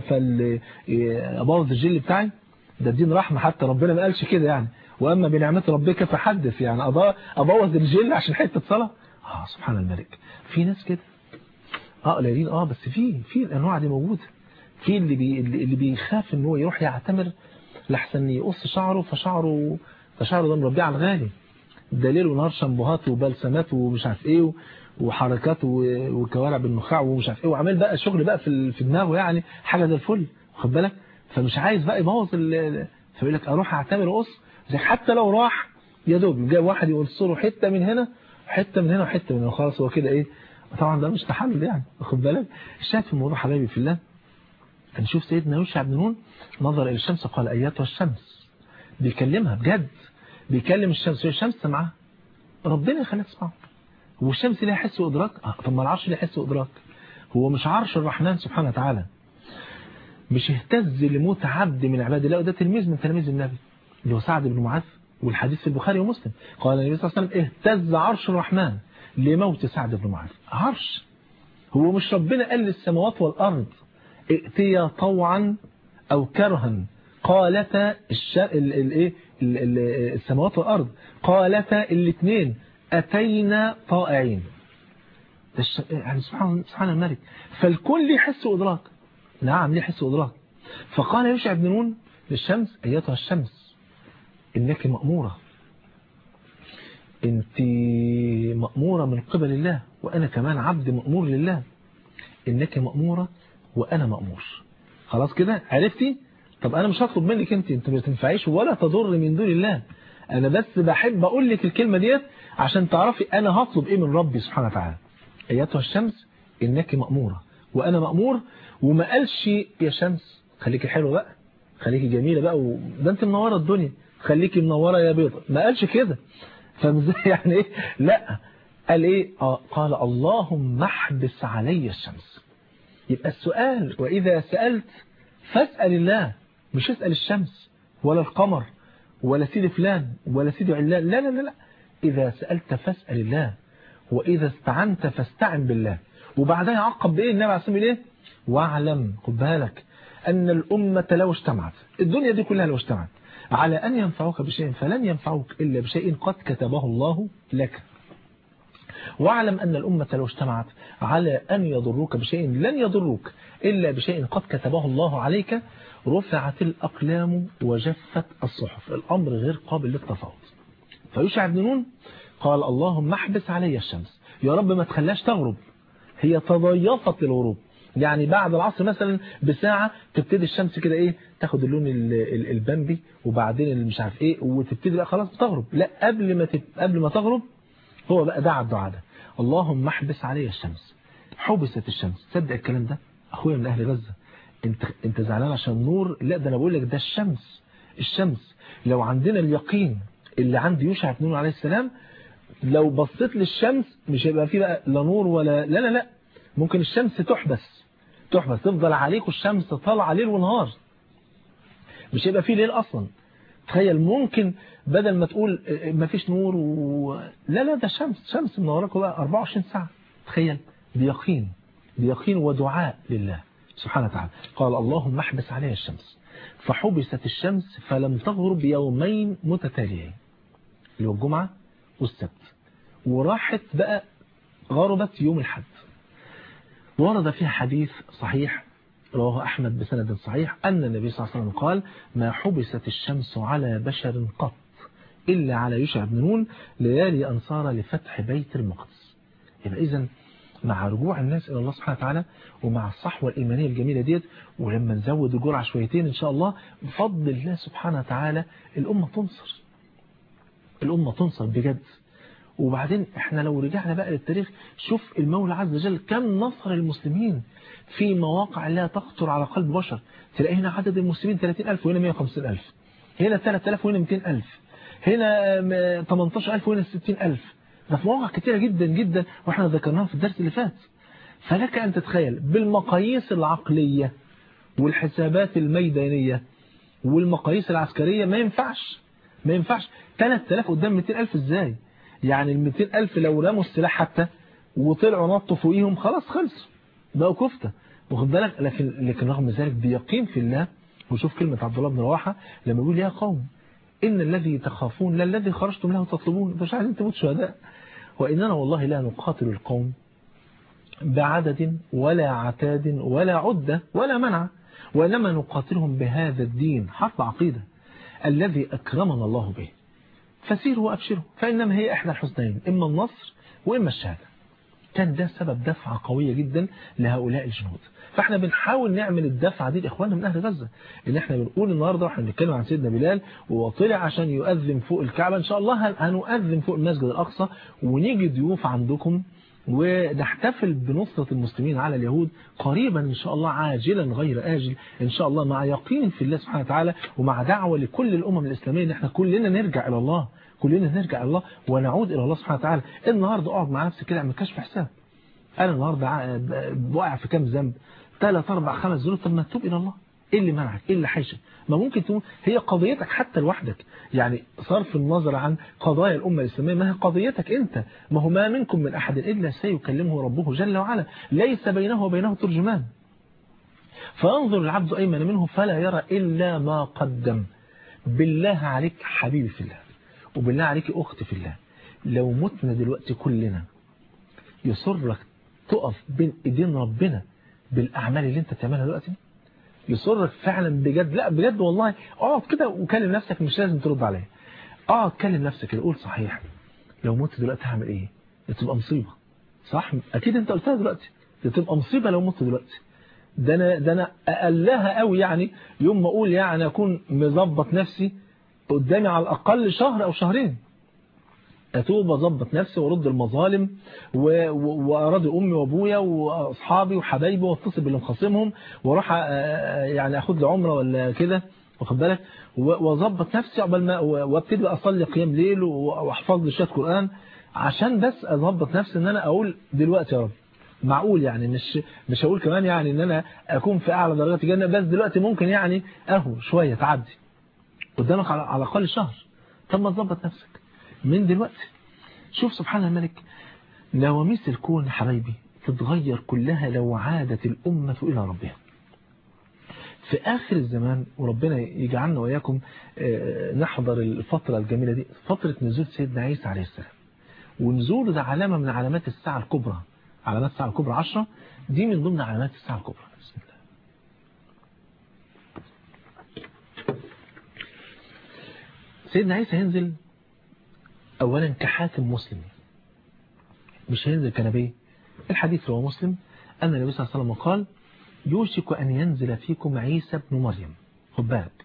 A: فابوظ الجل بتاعي ده دين رحمة حتى ربنا ما قالش كده يعني واما بنعمة ربك فحدث يعني ابوظ الجل عشان حتة صلاة اه سبحان الملك في ناس كده اه قليلين اه بس في في الانواع دي موجوده في اللي بي اللي بيخاف ان هو يروح يعتمر لحسن يقص شعره فشعره فشعره ده مربيه على الغالي دليل ونهار شامبوهات وبلسمات ومش عارف ايه وحركات وكوارع بالنخاع ومش عارف ايه وعمال بقى شغل بقى في في دماغه يعني حاجه زي الفل واخد بالك فمش عايز بقى يبوظ فيقول لك اروح اعتمر واقص حتى لو راح يا دوب جاء واحد يقص له حته من هنا حته من هنا وحته من هنا خلاص هو كده ايه طبعا ده مش تحلل يعني واخد بالك الشاهد في الموضوع حبايبي في الله هنشوف سيدنا يوشع بن نون نظر الى الشمس قال اياتها الشمس بيكلمها بجد بيكلم الشمس هي الشمس سمعها ربنا يخليها تسمعه هو الشمس ليها حس وادراك اه طب ما العرش ليه حس وادراك هو مش عرش الرحمن سبحانه وتعالى مش اهتز لموت عبد من عباد الله وده تلميذ من تلاميذ النبي اللي هو سعد بن معاذ والحديث في البخاري ومسلم قال النبي صلى الله عليه وسلم اهتز عرش الرحمن لموت سعد بن معاذ عرش هو مش ربنا قال للسماوات والأرض ائتيا طوعا أو كرها قالتا الش... ال... ال... ال... ال... السماوات والأرض قالتا الاثنين أتينا طائعين الش... يعني سبحان سبحان الملك فالكل يحس وإدراك نعم ليه حس وإدراك فقال يوشع بن نون للشمس أيتها الشمس إنك مأمورة انت مأمورة من قبل الله وأنا كمان عبد مأمور لله إنك مأمورة وأنا مأمور خلاص كده عرفتي طب أنا مش هطلب منك أنت أنت ما تنفعيش ولا تضر من دون الله أنا بس بحب أقول لك الكلمة ديت عشان تعرفي أنا هطلب إيه من ربي سبحانه وتعالى أيتها الشمس إنك مأمورة وأنا مأمور وما قالش يا شمس خليكي حلوة بقى خليكي جميلة بقى وده أنت منورة الدنيا خليكي منورة يا بيضة ما قالش كده فمزاي يعني ايه لا قال ايه آه قال اللهم احبس علي الشمس يبقى السؤال واذا سألت فاسأل الله مش اسأل الشمس ولا القمر ولا سيدي فلان ولا سيدي علان لا لا لا لا اذا سألت فاسأل الله واذا استعنت فاستعن بالله وبعدها يعقب بايه النبي عليه الصلاه والسلام ايه واعلم خد بالك ان الامه لو اجتمعت الدنيا دي كلها لو اجتمعت على أن ينفعوك بشيء فلن ينفعوك إلا بشيء قد كتبه الله لك واعلم أن الأمة لو اجتمعت على أن يضروك بشيء لن يضروك إلا بشيء قد كتبه الله عليك رفعت الأقلام وجفت الصحف الأمر غير قابل للتفاوض فيوشع بن نون قال اللهم احبس علي الشمس يا رب ما تخليهاش تغرب هي تضيفت للغروب يعني بعد العصر مثلا بساعة تبتدي الشمس كده ايه تاخد اللون البامبي وبعدين مش عارف ايه وتبتدي بقى خلاص بتغرب لا قبل ما تب... قبل ما تغرب هو بقى دعا الدعاء ده اللهم احبس علي الشمس حبست الشمس تصدق الكلام ده اخويا من اهل غزة انت انت زعلان عشان النور لا ده انا بقول لك ده الشمس الشمس لو عندنا اليقين اللي عند يوشع بن نون عليه السلام لو بصيت للشمس مش هيبقى فيه بقى لا نور ولا لا لا لا ممكن الشمس تحبس تحبس تفضل عليك والشمس طالعه ليل ونهار مش هيبقى فيه ليل اصلا تخيل ممكن بدل ما تقول ما فيش نور و... لا لا ده شمس شمس منوراكم بقى 24 ساعة تخيل بيقين بيقين ودعاء لله سبحانه وتعالى قال اللهم احبس عليها الشمس فحبست الشمس فلم تغرب يومين متتاليين اللي هو الجمعة والسبت وراحت بقى غربت يوم الحد ورد فيها حديث صحيح رواه أحمد بسند صحيح أن النبي صلى الله عليه وسلم قال ما حبست الشمس على بشر قط إلا على يوشع بن نون ليالي أنصار لفتح بيت المقدس يبقى إذن مع رجوع الناس إلى الله سبحانه وتعالى ومع الصحوة الإيمانية الجميلة ديت ولما نزود الجرعة شويتين إن شاء الله بفضل الله سبحانه وتعالى الأمة تنصر الأمة تنصر بجد وبعدين احنا لو رجعنا بقى للتاريخ شوف المولى عز وجل كم نصر المسلمين في مواقع لا تخطر على قلب بشر تلاقي هنا عدد المسلمين 30000 وهنا 150000 هنا 3000 وهنا 200000 هنا 18000 وهنا 60000 ده في مواقع كتيرة جدا جدا واحنا ذكرناها في الدرس اللي فات فلك أن تتخيل بالمقاييس العقلية والحسابات الميدانية والمقاييس العسكرية ما ينفعش ما ينفعش 3000 قدام 200000 ازاي يعني ال 200000 لو رموا السلاح حتى وطلعوا نطوا فوقيهم خلاص خلص بقوا كفتة واخد بالك لكن لكن رغم ذلك بيقين في الله وشوف كلمة عبد الله بن رواحة لما يقول يا قوم إن الذي تخافون لا الذي خرجتم له تطلبون مش عايزين تموت شهداء وإننا والله لا نقاتل القوم بعدد ولا عتاد ولا عدة ولا منع وإنما نقاتلهم بهذا الدين حرب عقيدة الذي أكرمنا الله به فسيروا وأبشروا فإنما هي إحدى الحسنين إما النصر وإما الشهادة كان ده سبب دفعة قوية جدا لهؤلاء الجنود فاحنا بنحاول نعمل الدفعة دي لإخواننا من أهل غزة إن احنا بنقول النهاردة واحنا بنتكلم عن سيدنا بلال وطلع عشان يؤذن فوق الكعبة إن شاء الله هنؤذن فوق المسجد الأقصى ونيجي ضيوف عندكم ونحتفل بنصرة المسلمين على اليهود قريبا إن شاء الله عاجلا غير آجل إن شاء الله مع يقين في الله سبحانه وتعالى ومع دعوة لكل الأمم الإسلامية إن احنا كلنا نرجع إلى الله كلنا نرجع إلى الله ونعود إلى الله سبحانه وتعالى النهاردة أقعد مع نفسي كده اعمل كشف حساب أنا النهاردة واقع في كام ذنب ثلاث أربع خمس ذنوب طب ما تتوب إلى الله إيه اللي منعك إيه اللي حيشك ما ممكن تكون هي قضيتك حتى لوحدك يعني صرف النظر عن قضايا الأمة الإسلامية ما هي قضيتك أنت ما هو ما منكم من أحد إلا سيكلمه ربه جل وعلا ليس بينه وبينه ترجمان فينظر العبد أيمن منه فلا يرى إلا ما قدم بالله عليك حبيبي في الله وبالله عليك أختي في الله لو متنا دلوقتي كلنا يسرك تقف بين ايدين ربنا بالأعمال اللي انت بتعملها دلوقتي يسرك فعلا بجد لا بجد والله اقعد كده وكلم نفسك مش لازم ترد عليا اقعد كلم نفسك كده قول صحيح لو مت دلوقتي هعمل ايه تبقى مصيبة صح اكيد انت قلتها دلوقتي تبقى مصيبة لو مت دلوقتي ده انا ده انا اقلها قوي يعني يوم ما اقول يعني اكون مظبط نفسي قدامي على الاقل شهر او شهرين اتوب واظبط نفسي وارد المظالم واراضي امي وابويا واصحابي وحبايبي واتصل باللي مخاصمهم واروح يعني اخد لي عمره ولا كده واخد بالك واظبط نفسي قبل ما وابتدي اصلي قيام ليل واحفظ لي شويه قران عشان بس اظبط نفسي ان انا اقول دلوقتي يا رب معقول يعني مش مش هقول كمان يعني ان انا اكون في اعلى درجات الجنه بس دلوقتي ممكن يعني اهو شويه تعدي قدامك على على الاقل شهر طب ما تظبط نفسك من دلوقتي شوف سبحان الملك نواميس الكون حبايبي تتغير كلها لو عادت الأمة إلى ربها في آخر الزمان وربنا يجعلنا وإياكم نحضر الفترة الجميلة دي فترة نزول سيدنا عيسى عليه السلام ونزول ده علامة من علامات الساعة الكبرى علامات الساعة الكبرى عشرة دي من ضمن علامات الساعة الكبرى بسم الله سيدنا عيسى ينزل أولا كحاكم مسلم مش هينزل كنبي الحديث رواه مسلم أن النبي صلى الله عليه وسلم قال يوشك أن ينزل فيكم عيسى بن مريم خد بالك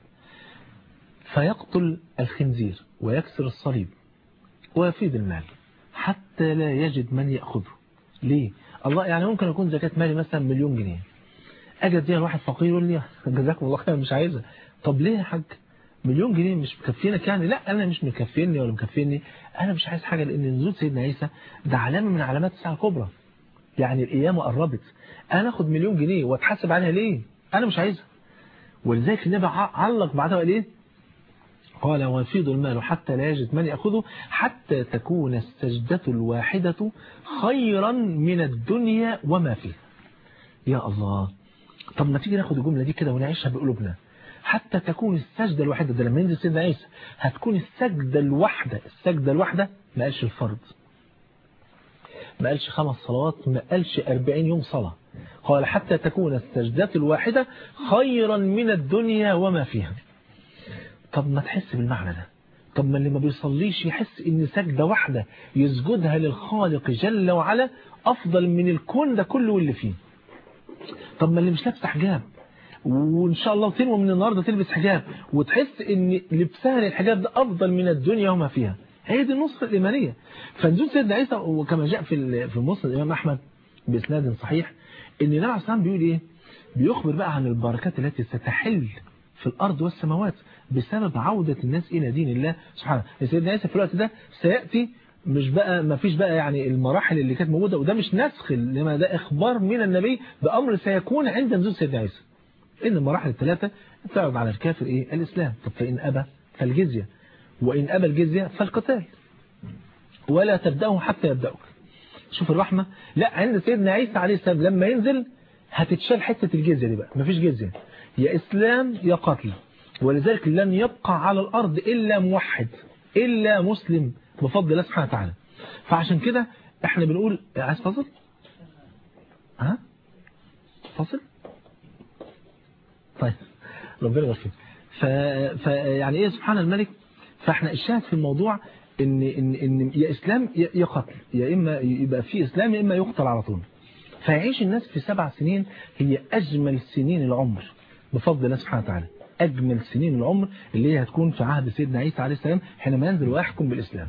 A: فيقتل الخنزير ويكسر الصليب ويفيد المال حتى لا يجد من يأخذه ليه الله يعني ممكن يكون زكاة مالي مثلا مليون جنيه أجي أديها لواحد فقير يقول لي جزاكم الله خير مش عايزها طب ليه يا حاج مليون جنيه مش مكفينك يعني لا أنا مش مكفيني ولا مكفيني أنا مش عايز حاجة لأن نزول سيدنا عيسى ده علامة من علامات الساعة الكبرى يعني القيامة قربت أنا أخد مليون جنيه وأتحاسب عليها ليه أنا مش عايزها ولذلك النبي علق بعدها قال إيه قال ويفيض المال حتى لا يجد من يأخذه حتى تكون السجدة الواحدة خيرا من الدنيا وما فيها يا الله طب ما تيجي ناخد الجملة دي كده ونعيشها بقلوبنا حتى تكون السجدة الواحدة ده لما ينزل سيدنا عيسى هتكون السجدة الواحدة السجدة الواحدة ما قالش الفرض ما قالش خمس صلوات ما قالش أربعين يوم صلاة قال حتى تكون السجدة الواحدة خيرا من الدنيا وما فيها طب ما تحس بالمعنى ده طب ما اللي ما بيصليش يحس ان سجدة واحدة يسجدها للخالق جل وعلا افضل من الكون ده كله واللي فيه طب ما اللي مش لابسه حجاب وان شاء الله تنوى من النهارده تلبس حجاب وتحس ان لبسها للحجاب ده افضل من الدنيا وما فيها هي دي النصرة الإيمانية فنزول سيدنا عيسى وكما جاء في في مسند الإمام أحمد بإسناد صحيح إن النبي عليه الصلاة بيقول إيه بيخبر بقى عن البركات التي ستحل في الأرض والسماوات بسبب عودة الناس إلى دين الله سبحانه سيدنا عيسى في الوقت ده سيأتي مش بقى ما فيش بقى يعني المراحل اللي كانت موجودة وده مش نسخ لما ده إخبار من النبي بأمر سيكون عند نزول سيدنا عيسى إن المراحل الثلاثة تعرض على الكافر إيه الإسلام طب فإن أبى فالجزية وإن أبى الجزية فالقتال ولا تبدأه حتى يبدأك شوف الرحمة لا عند سيدنا عيسى عليه السلام لما ينزل هتتشال حتة الجزية دي بقى مفيش جزية يا إسلام يا قتل ولذلك لن يبقى على الأرض إلا موحد إلا مسلم بفضل الله سبحانه وتعالى فعشان كده احنا بنقول عايز فاصل ها فاصل طيب ربنا يغفر ف... ف يعني ايه سبحان الملك فاحنا الشاهد في الموضوع ان ان ان يا اسلام يا قتل يا اما يبقى في اسلام يا اما يقتل على طول فيعيش الناس في سبع سنين هي اجمل سنين العمر بفضل الله سبحانه وتعالى اجمل سنين العمر اللي هي هتكون في عهد سيدنا عيسى عليه السلام حينما ينزل ويحكم بالاسلام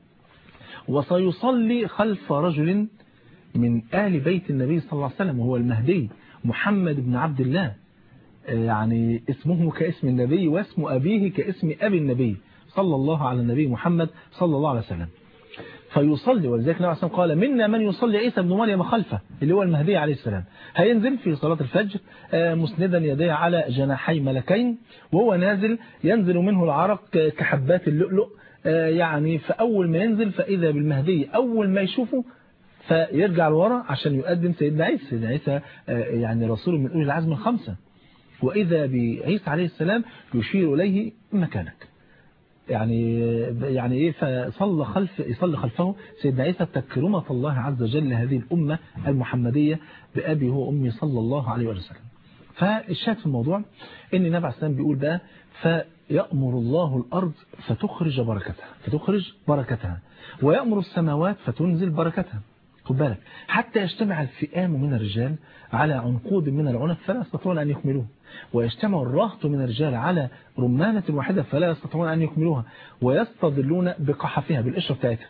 A: وسيصلي خلف رجل من آل بيت النبي صلى الله عليه وسلم وهو المهدي محمد بن عبد الله يعني اسمه كاسم النبي واسم أبيه كاسم أبي النبي صلى الله على النبي محمد صلى الله عليه وسلم فيصلي ولذلك النبي عليه قال منا من يصلي عيسى بن مريم خلفه اللي هو المهدي عليه السلام هينزل في صلاة الفجر مسندا يديه على جناحي ملكين وهو نازل ينزل منه العرق كحبات اللؤلؤ يعني فأول ما ينزل فإذا بالمهدي أول ما يشوفه فيرجع لورا عشان يقدم سيدنا عيسى سيدنا عيسى يعني رسول من أولي العزم الخمسة وإذا بعيسى عليه السلام يشير إليه مكانك يعني يعني ايه فصلى خلف يصلي خلفه سيدنا عيسى تكرمة الله عز وجل هذه الأمة المحمدية بأبي هو أمي صلى الله عليه وسلم فالشاهد في الموضوع ان النبي عليه السلام بيقول بقى فيأمر الله الأرض فتخرج بركتها فتخرج بركتها ويأمر السماوات فتنزل بركتها خد بالك حتى يجتمع الفئام من الرجال على عنقود من العنب فلا يستطيعون أن يكملوه ويجتمع الرهط من الرجال على رمانة واحدة فلا يستطيعون أن يكملوها ويستظلون بقحفها بالقشرة بتاعتها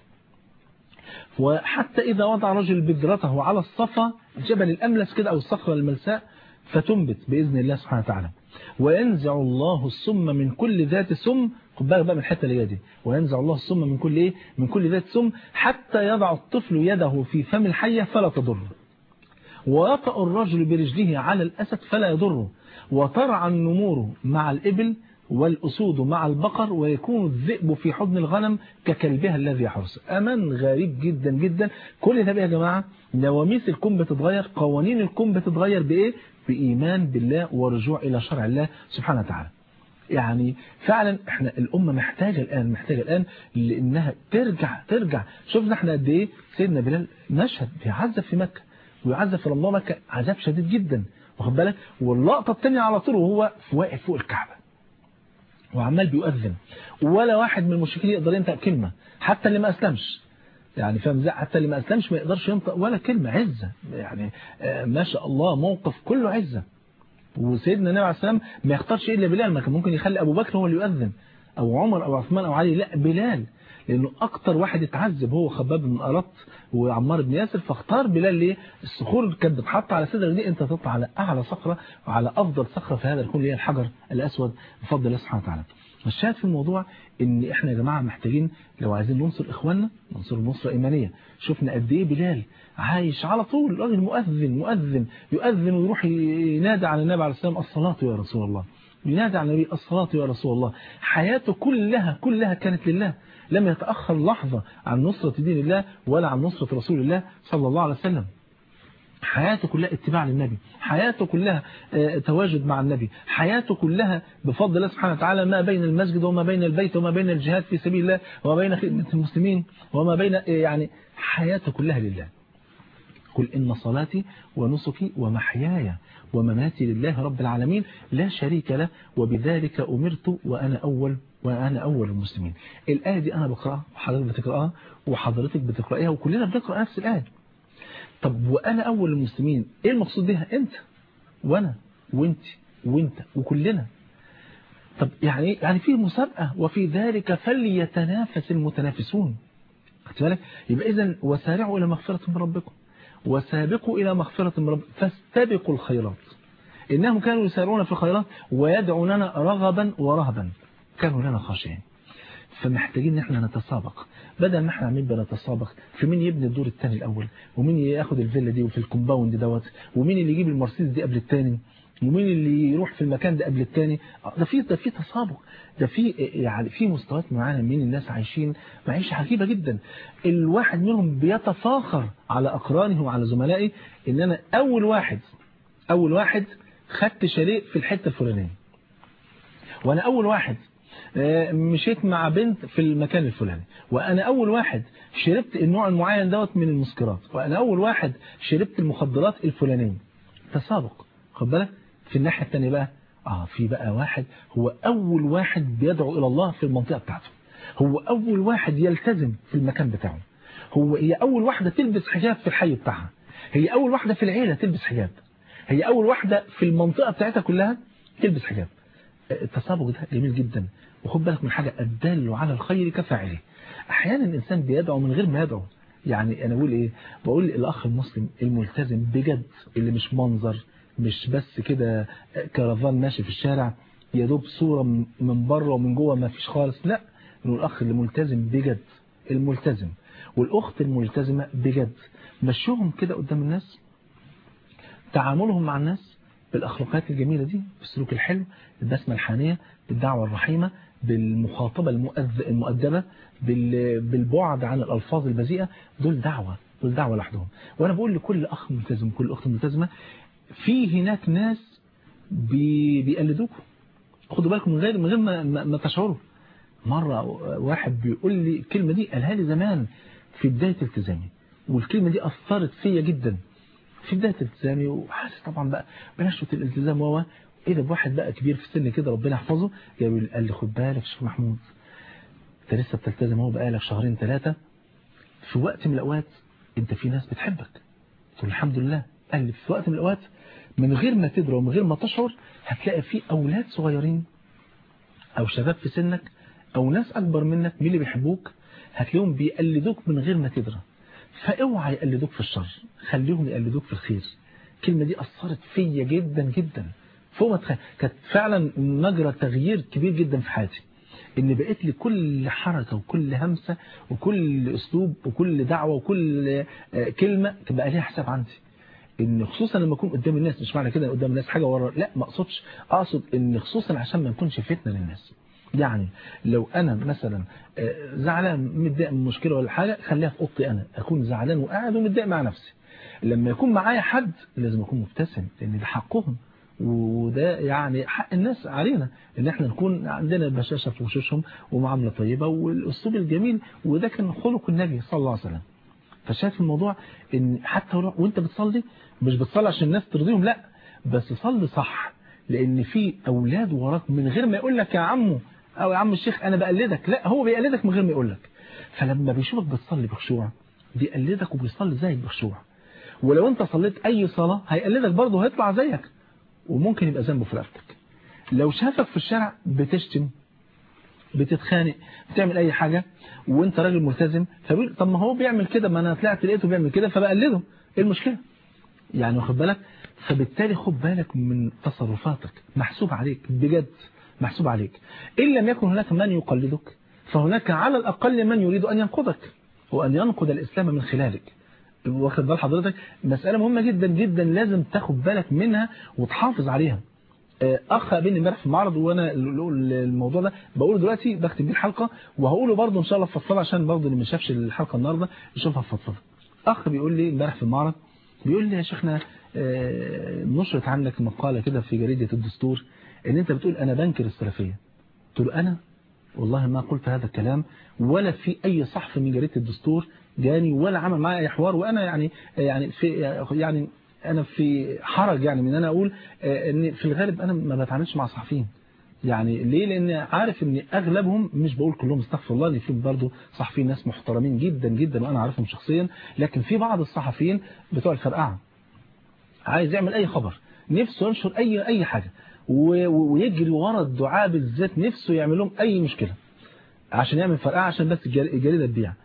A: وحتى إذا وضع رجل بذرته على الصفا الجبل الأملس كده أو الصخرة الملساء فتنبت بإذن الله سبحانه وتعالى وينزع الله السم من كل ذات سم خد بالك بقى من الحته اللي دي وينزع الله السم من كل ايه من كل ذات سم حتى يضع الطفل يده في فم الحيه فلا تضره ويطأ الرجل برجله على الأسد فلا يضره وترعى النمور مع الإبل والأسود مع البقر ويكون الذئب في حضن الغنم ككلبها الذي يحرس أمان غريب جدا جدا كل ده بقى يا جماعة نواميس الكون بتتغير قوانين الكون بتتغير بإيه بإيمان بالله ورجوع إلى شرع الله سبحانه وتعالى يعني فعلا احنا الأمة محتاجة الآن محتاجة الآن لأنها ترجع ترجع شفنا احنا قد ايه سيدنا بلال مشهد بيعذب في مكة ويعذب في رمضان مكة عذاب شديد جدا واخد بالك واللقطة الثانية على طول وهو واقف فوق الكعبة وعمال بيؤذن ولا واحد من المشركين يقدر ينطق كلمة حتى اللي ما أسلمش يعني فاهم ازاي حتى اللي ما اسلمش ما يقدرش ينطق ولا كلمه عزه يعني ما شاء الله موقف كله عزه وسيدنا النبي عليه السلام ما يختارش الا بلال ما كان ممكن يخلي ابو بكر هو اللي يؤذن او عمر او عثمان او علي لا بلال لانه اكتر واحد اتعذب هو خباب بن ارط وعمار بن ياسر فاختار بلال ليه الصخور كانت بتحط على صدرك دي انت تطلع على اعلى صخره وعلى افضل صخره في هذا الكون اللي هي الحجر الاسود بفضل الله سبحانه وتعالى الشاهد في الموضوع ان احنا يا جماعه محتاجين لو عايزين ننصر اخواننا ننصر نصره ايمانيه شفنا قد ايه بلال عايش على طول راجل مؤذن مؤذن يؤذن ويروح ينادي على النبي عليه السلام الصلاه يا رسول الله ينادي على النبي الصلاه يا رسول الله حياته كلها كلها كانت لله لم يتاخر لحظه عن نصره دين الله ولا عن نصره رسول الله صلى الله عليه وسلم حياته كلها اتباع للنبي حياته كلها تواجد مع النبي حياته كلها بفضل الله سبحانه وتعالى ما بين المسجد وما بين البيت وما بين الجهاد في سبيل الله وما بين خدمة المسلمين وما بين يعني حياته كلها لله قل إن صلاتي ونسكي ومحياي ومماتي لله رب العالمين لا شريك له وبذلك أمرت وأنا أول وأنا أول المسلمين الآية دي أنا بقرأها وحضرتك بتقرأها وحضرتك بتقرأيها وكلنا بنقرأ نفس الآية طب وأنا أول المسلمين إيه المقصود بها أنت وأنا وأنت وأنت وكلنا طب يعني يعني في مسابقة وفي ذلك فليتنافس المتنافسون خدت بالك يبقى إذا وسارعوا إلى مغفرة من ربكم وسابقوا إلى مغفرة من ربكم فاستبقوا الخيرات إنهم كانوا يسارعون في الخيرات ويدعوننا رغبا ورهبا كانوا لنا خاشعين فمحتاجين ان احنا نتسابق بدل ما احنا عاملين بنتسابق في مين يبني الدور الثاني الاول ومين ياخد الفيلا دي وفي الكومباوند دوت ومين اللي يجيب المرسيدس دي قبل الثاني ومين اللي يروح في المكان ده قبل الثاني ده في ده في تسابق ده في يعني في مستويات معينه من الناس عايشين معيشه عجيبه جدا الواحد منهم بيتفاخر على اقرانه وعلى زملائه ان انا اول واحد اول واحد خدت شاليه في الحته الفلانيه وانا اول واحد مشيت مع بنت في المكان الفلاني وانا اول واحد شربت النوع المعين دوت من المسكرات وانا اول واحد شربت المخدرات الفلانيه تسابق خد بالك في الناحيه الثانيه بقى اه في بقى واحد هو اول واحد بيدعو الى الله في المنطقه بتاعته هو اول واحد يلتزم في المكان بتاعه هو هي اول واحده تلبس حجاب في الحي بتاعها هي اول واحده في العيله تلبس حجاب هي اول واحده في المنطقه بتاعتها كلها تلبس حجاب التسابق ده جميل جدا وخد بالك من حاجة الدال على الخير كفاعله احيانا الانسان بيدعو من غير ما يدعو يعني انا بقول ايه بقول الاخ المسلم الملتزم بجد اللي مش منظر مش بس كده كرفان ماشي في الشارع يا دوب صورة من بره ومن جوه ما فيش خالص لا انه الاخ اللي ملتزم بجد الملتزم والاخت الملتزمة بجد مشوهم كده قدام الناس تعاملهم مع الناس بالأخلاقيات الجميلة دي بالسلوك الحلو بالبسمة الحانية بالدعوة الرحيمة بالمخاطبة المؤدبة بالبعد عن الألفاظ البذيئة دول دعوة دول دعوة لوحدهم وأنا بقول لكل أخ ملتزم كل أخت ملتزمة في هناك ناس بي بيقلدوكم خدوا بالكم من غير من غير ما, ما تشعروا مرة واحد بيقول لي الكلمة دي قالها لي زمان في بداية التزامي والكلمة دي أثرت فيا جدا في بداية التزامي وحاسس طبعا بقى بنشوة الالتزام وهو ايه ده بواحد بقى كبير في السن كده ربنا يحفظه قال لي خد بالك شيخ محمود انت لسه بتلتزم اهو بقالك شهرين ثلاثة في وقت من الاوقات انت في ناس بتحبك قلت له الحمد لله قال لي في وقت من الاوقات من غير ما تدري ومن غير ما تشعر هتلاقي في اولاد صغيرين او شباب في سنك او ناس اكبر منك مين اللي بيحبوك هتلاقيهم بيقلدوك من غير ما تدري فاوعى يقلدوك في الشر خليهم يقلدوك في الخير الكلمة دي أثرت فيا جدا جدا فوق ما تخيل كانت فعلا مجرى تغيير كبير جدا في حياتي ان بقيت لي كل حركة وكل همسة وكل اسلوب وكل دعوة وكل كلمة تبقى ليها حساب عندي ان خصوصا لما اكون قدام الناس مش معنى كده قدام الناس حاجة ورا لا ما اقصدش اقصد ان خصوصا عشان ما نكونش فتنة للناس يعني لو انا مثلا زعلان متضايق من مشكله ولا حاجه خليها في اوضتي انا اكون زعلان وقاعد ومتضايق مع نفسي لما يكون معايا حد لازم اكون مبتسم لان ده حقهم وده يعني حق الناس علينا ان احنا نكون عندنا بشاشه في وشوشهم ومعامله طيبه والاسلوب الجميل وده كان خلق النبي صلى الله عليه وسلم فشايف الموضوع ان حتى وانت بتصلي مش بتصلي عشان الناس ترضيهم لا بس صلي صح لان في اولاد وراك من غير ما يقول لك يا عمو او يا عم الشيخ انا بقلدك لا هو بيقلدك من غير ما يقول لك فلما بيشوفك بتصلي بخشوع بيقلدك وبيصلي زيك بخشوع ولو انت صليت اي صلاة هيقلدك برضه هيطلع زيك وممكن يبقى ذنبه في رقبتك لو شافك في الشارع بتشتم بتتخانق بتعمل اي حاجة وانت راجل ملتزم فبيقول طب ما هو بيعمل كده ما انا طلعت لقيته بيعمل كده فبقلده ايه المشكلة يعني واخد بالك فبالتالي خد بالك من تصرفاتك محسوب عليك بجد محسوب عليك إن لم يكن هناك من يقلدك فهناك على الأقل من يريد أن ينقضك وأن ينقض الإسلام من خلالك واخد بال حضرتك مسألة مهمة جدا جدا لازم تاخد بالك منها وتحافظ عليها اخ قابلني امبارح في المعرض وانا الموضوع ده بقوله دلوقتي بختم بيه الحلقه وهقوله برضه ان شاء الله في فضفضه عشان برضه اللي ما شافش الحلقه النهارده يشوفها في فضفضه اخ بيقول لي امبارح في المعرض بيقول لي يا شيخنا نشرت عنك مقاله كده في جريده الدستور ان انت بتقول انا بنكر السلفيه قلت له انا والله ما قلت هذا الكلام ولا في اي صحفي من جريده الدستور جاني ولا عمل معايا اي حوار وانا يعني يعني في يعني انا في حرج يعني من انا اقول ان في الغالب انا ما بتعاملش مع صحفيين يعني ليه لان عارف ان اغلبهم مش بقول كلهم استغفر الله ان في برضه صحفيين ناس محترمين جدا جدا وانا عارفهم شخصيا لكن في بعض الصحفيين بتوع الفرقعه عايز يعمل اي خبر نفسه ينشر اي اي حاجه ويجري ورا الدعاء بالذات نفسه يعمل لهم اي مشكله عشان يعمل فرقعه عشان بس الجريده تبيع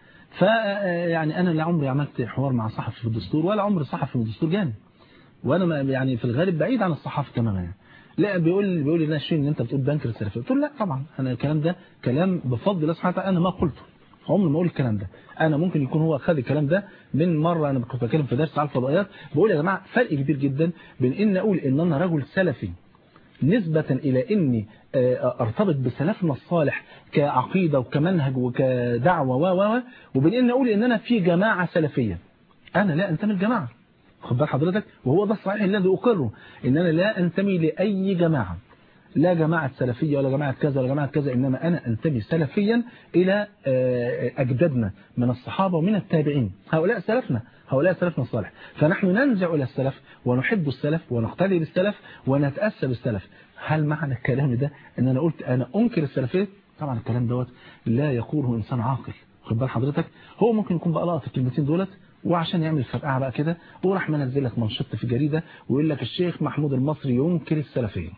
A: فيعني انا لا عمري عملت حوار مع صحفي في الدستور ولا عمري صحفي في الدستور جاني وانا يعني في الغالب بعيد عن الصحافه تماما يعني لا بيقول بيقول لي شيء ان انت بتقول بنكر السلفيه قلت له لا طبعا انا الكلام ده كلام بفضل الله سبحانه وتعالى انا ما قلته عمري ما اقول الكلام ده انا ممكن يكون هو خد الكلام ده من مره انا كنت بتكلم في درس على الفضائيات بقول يا جماعه فرق كبير جدا بين ان اقول ان انا رجل سلفي نسبة إلى إني أرتبط بسلفنا الصالح كعقيدة وكمنهج وكدعوة و و وبين إن أقول إن أنا في جماعة سلفية أنا لا أنتمي الجماعة خد بال حضرتك وهو ده الصحيح الذي أقره إن أنا لا أنتمي لأي جماعة لا جماعة سلفية ولا جماعة كذا ولا جماعة كذا إنما أنا أنتمي سلفيا إلى أجدادنا من الصحابة ومن التابعين هؤلاء سلفنا هؤلاء سلفنا الصالح فنحن ننزع إلى السلف ونحب السلف ونقتدي بالسلف ونتأسى بالسلف هل معنى الكلام ده ان انا قلت انا انكر السلفيه طبعا الكلام دوت لا يقوله انسان عاقل خد بال حضرتك هو ممكن يكون بقى لقط الكلمتين دولت وعشان يعمل فرقعه بقى كده وراح منزل لك منشط في جريده ويقول لك الشيخ محمود المصري ينكر السلفيه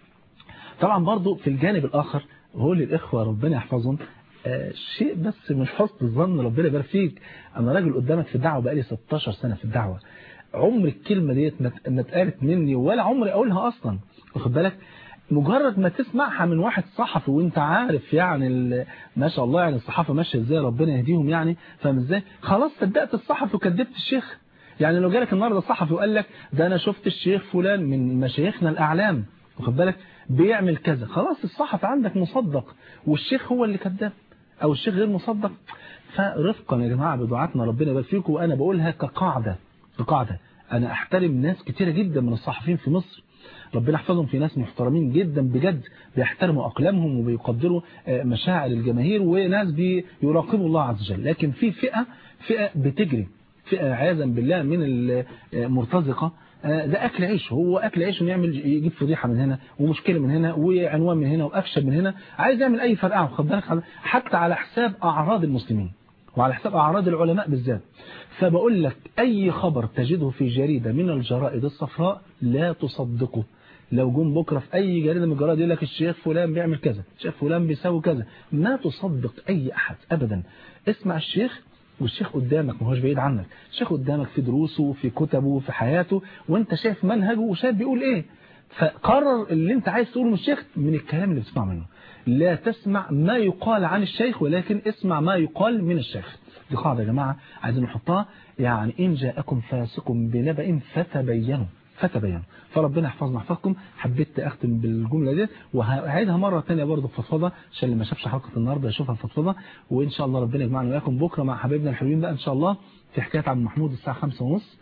A: طبعا برضو في الجانب الاخر هو للاخوه ربنا يحفظهم آه شيء بس من حسن الظن ربنا يبارك فيك انا راجل قدامك في الدعوه بقالي 16 سنه في الدعوه عمر الكلمة ديت ما اتقالت مني ولا عمري اقولها اصلا واخد بالك مجرد ما تسمعها من واحد صحفي وانت عارف يعني ما شاء الله يعني الصحافه ماشيه ازاي ربنا يهديهم يعني فاهم ازاي خلاص صدقت الصحفي وكذبت الشيخ يعني لو جالك النهارده صحفي وقال لك ده انا شفت الشيخ فلان من مشايخنا الاعلام واخد بالك بيعمل كذا خلاص الصحفي عندك مصدق والشيخ هو اللي كذاب او الشيخ غير مصدق فرفقا يا جماعه بدعاتنا ربنا يبارك فيكم وانا بقولها كقاعده كقاعده انا احترم ناس كتيرة جدا من الصحفيين في مصر ربنا يحفظهم في ناس محترمين جدا بجد بيحترموا أقلامهم وبيقدروا مشاعر الجماهير وناس بيراقبوا الله عز وجل لكن في فئة فئة بتجري فئة عياذا بالله من المرتزقة ده أكل عيش هو أكل عيش يعمل يجيب فضيحة من هنا ومشكلة من هنا وعنوان من هنا وأفشل من هنا عايز يعمل أي فرقعة خد بالك حتى على حساب أعراض المسلمين وعلى حساب أعراض العلماء بالذات فبقول لك أي خبر تجده في جريدة من الجرائد الصفراء لا تصدقه لو جم بكرة في أي جريدة من الجرائد يقول لك الشيخ فلان بيعمل كذا الشيخ فلان بيسوي كذا ما تصدق أي أحد أبدا اسمع الشيخ والشيخ قدامك ما هوش بعيد عنك الشيخ قدامك في دروسه في كتبه في حياته وانت شايف منهجه وشايف بيقول ايه فقرر اللي انت عايز تقوله من الشيخ من الكلام اللي بتسمع منه لا تسمع ما يقال عن الشيخ ولكن اسمع ما يقال من الشيخ دي قاعدة يا جماعة عايزين نحطها يعني إن جاءكم فاسق بنبأ فتبينوا فتبينوا فربنا يحفظنا يحفظكم حبيت أختم بالجملة دي وهعيدها مرة ثانيه برضه في فضفضة عشان اللي ما شافش حلقة النهاردة يشوفها في فضفضة وإن شاء الله ربنا يجمعنا وياكم بكرة مع حبايبنا الحلوين بقى إن شاء الله في حكاية عبد محمود الساعة 5 ونص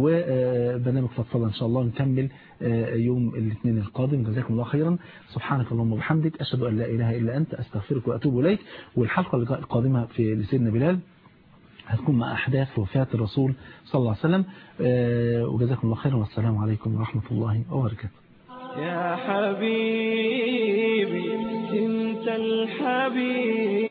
A: وبرنامج فضفضة إن شاء الله نكمل يوم الاثنين القادم جزاكم الله خيرا سبحانك اللهم وبحمدك أشهد أن لا إله إلا أنت أستغفرك وأتوب إليك والحلقة القادمة في لسيدنا بلال هتكون مع أحداث وفاة الرسول صلى الله عليه وسلم وجزاكم الله خيرا والسلام عليكم ورحمة الله وبركاته
B: يا حبيبي انت الحبيب